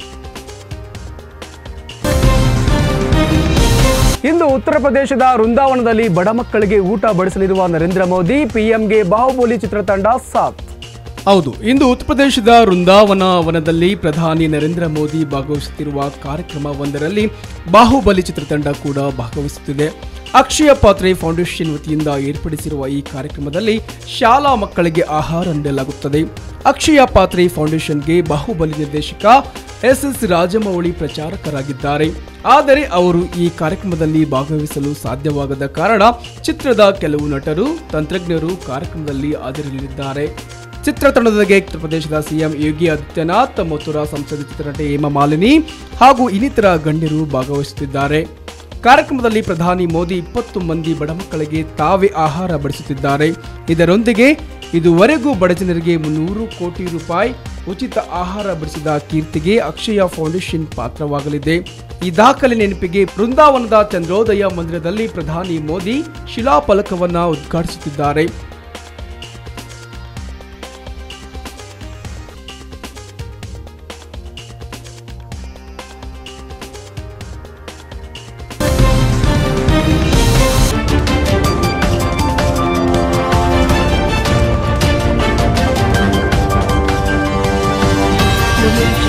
A: ಇಂದು ಉತ್ತರ ಪ್ರದೇಶದ ವೃಂದಾವನದಲ್ಲಿ ಬಡ ಮಕ್ಕಳಿಗೆ ಊಟ ಬಡಿಸಲಿರುವ ನರೇಂದ್ರ ಮೋದಿ ಪಿಎಂಗೆ ಬಾಹುಬಲಿ ಚಿತ್ರತಂಡ ಸಾಥ್ ಹೌದು ಇಂದು ಉತ್ತರ ಪ್ರದೇಶದ ವೃಂದಾವನ ವನದಲ್ಲಿ ಪ್ರಧಾನಿ ನರೇಂದ್ರ ಮೋದಿ ಭಾಗವಹಿಸುತ್ತಿರುವ ಕಾರ್ಯಕ್ರಮವೊಂದರಲ್ಲಿ ಬಾಹುಬಲಿ ಚಿತ್ರತಂಡ ಕೂಡ ಭಾಗವಹಿಸುತ್ತಿದೆ ಅಕ್ಷಯ ಪಾತ್ರೆ ಫೌಂಡೇಶನ್ ವತಿಯಿಂದ ಏರ್ಪಡಿಸಿರುವ ಈ ಕಾರ್ಯಕ್ರಮದಲ್ಲಿ ಶಾಲಾ ಮಕ್ಕಳಿಗೆ ಆಹಾರ ನೀಡಲಾಗುತ್ತದೆ ಅಕ್ಷಯ ಪಾತ್ರೆ ಫೌಂಡೇಶನ್ಗೆ ಬಾಹುಬಲಿ ನಿರ್ದೇಶಕ ಎಸ್ ಎಸ್ ರಾಜಮೌಳಿ ಪ್ರಚಾರಕರಾಗಿದ್ದಾರೆ ಆದರೆ ಅವರು ಈ ಕಾರ್ಯಕ್ರಮದಲ್ಲಿ ಭಾಗವಹಿಸಲು ಸಾಧ್ಯವಾಗದ ಕಾರಣ ಚಿತ್ರದ ಕೆಲವು ನಟರು ತಂತ್ರಜ್ಞರು ಕಾರ್ಯಕ್ರಮದಲ್ಲಿ ಹಾಜರಿರಲಿದ್ದಾರೆ ಚಿತ್ರತಂಡದೊಂದಿಗೆ ಉತ್ತರ ಪ್ರದೇಶದ ಸಿಎಂ ಯೋಗಿ ಆದಿತ್ಯನಾಥ್ ಮಥುರಾ ಸಂಸದ ಚಿತ್ರನಟಿ ಹೇಮಾ ಮಾಲಿನಿ ಹಾಗೂ ಇನ್ನಿತರ ಗಣ್ಯರು ಭಾಗವಹಿಸುತ್ತಿದ್ದಾರೆ ಕಾರ್ಯಕ್ರಮದಲ್ಲಿ ಪ್ರಧಾನಿ ಮೋದಿ ಇಪ್ಪತ್ತು ಮಂದಿ ಬಡ ಮಕ್ಕಳಿಗೆ ತಾವೇ ಆಹಾರ ಬಡಿಸುತ್ತಿದ್ದಾರೆ ಇದರೊಂದಿಗೆ ಇದುವರೆಗೂ ಬಡಜನರಿಗೆ ಮುನ್ನೂರು ಕೋಟಿ ರೂಪಾಯಿ ಉಚಿತ ಆಹಾರ ಬಡಿಸಿದ ಕೀರ್ತಿಗೆ ಅಕ್ಷಯ ಫೌಂಡೇಶನ್ ಪಾತ್ರವಾಗಲಿದೆ ಈ ದಾಖಲೆ ನೆನಪಿಗೆ ಬೃಂದಾವನದ ಚಂದ್ರೋದಯ ಮಂದಿರದಲ್ಲಿ ಪ್ರಧಾನಿ ಮೋದಿ ಶಿಲಾಫಲಕವನ್ನ ಉದ್ಘಾಟಿಸುತ್ತಿದ್ದಾರೆ
Q: Thank you.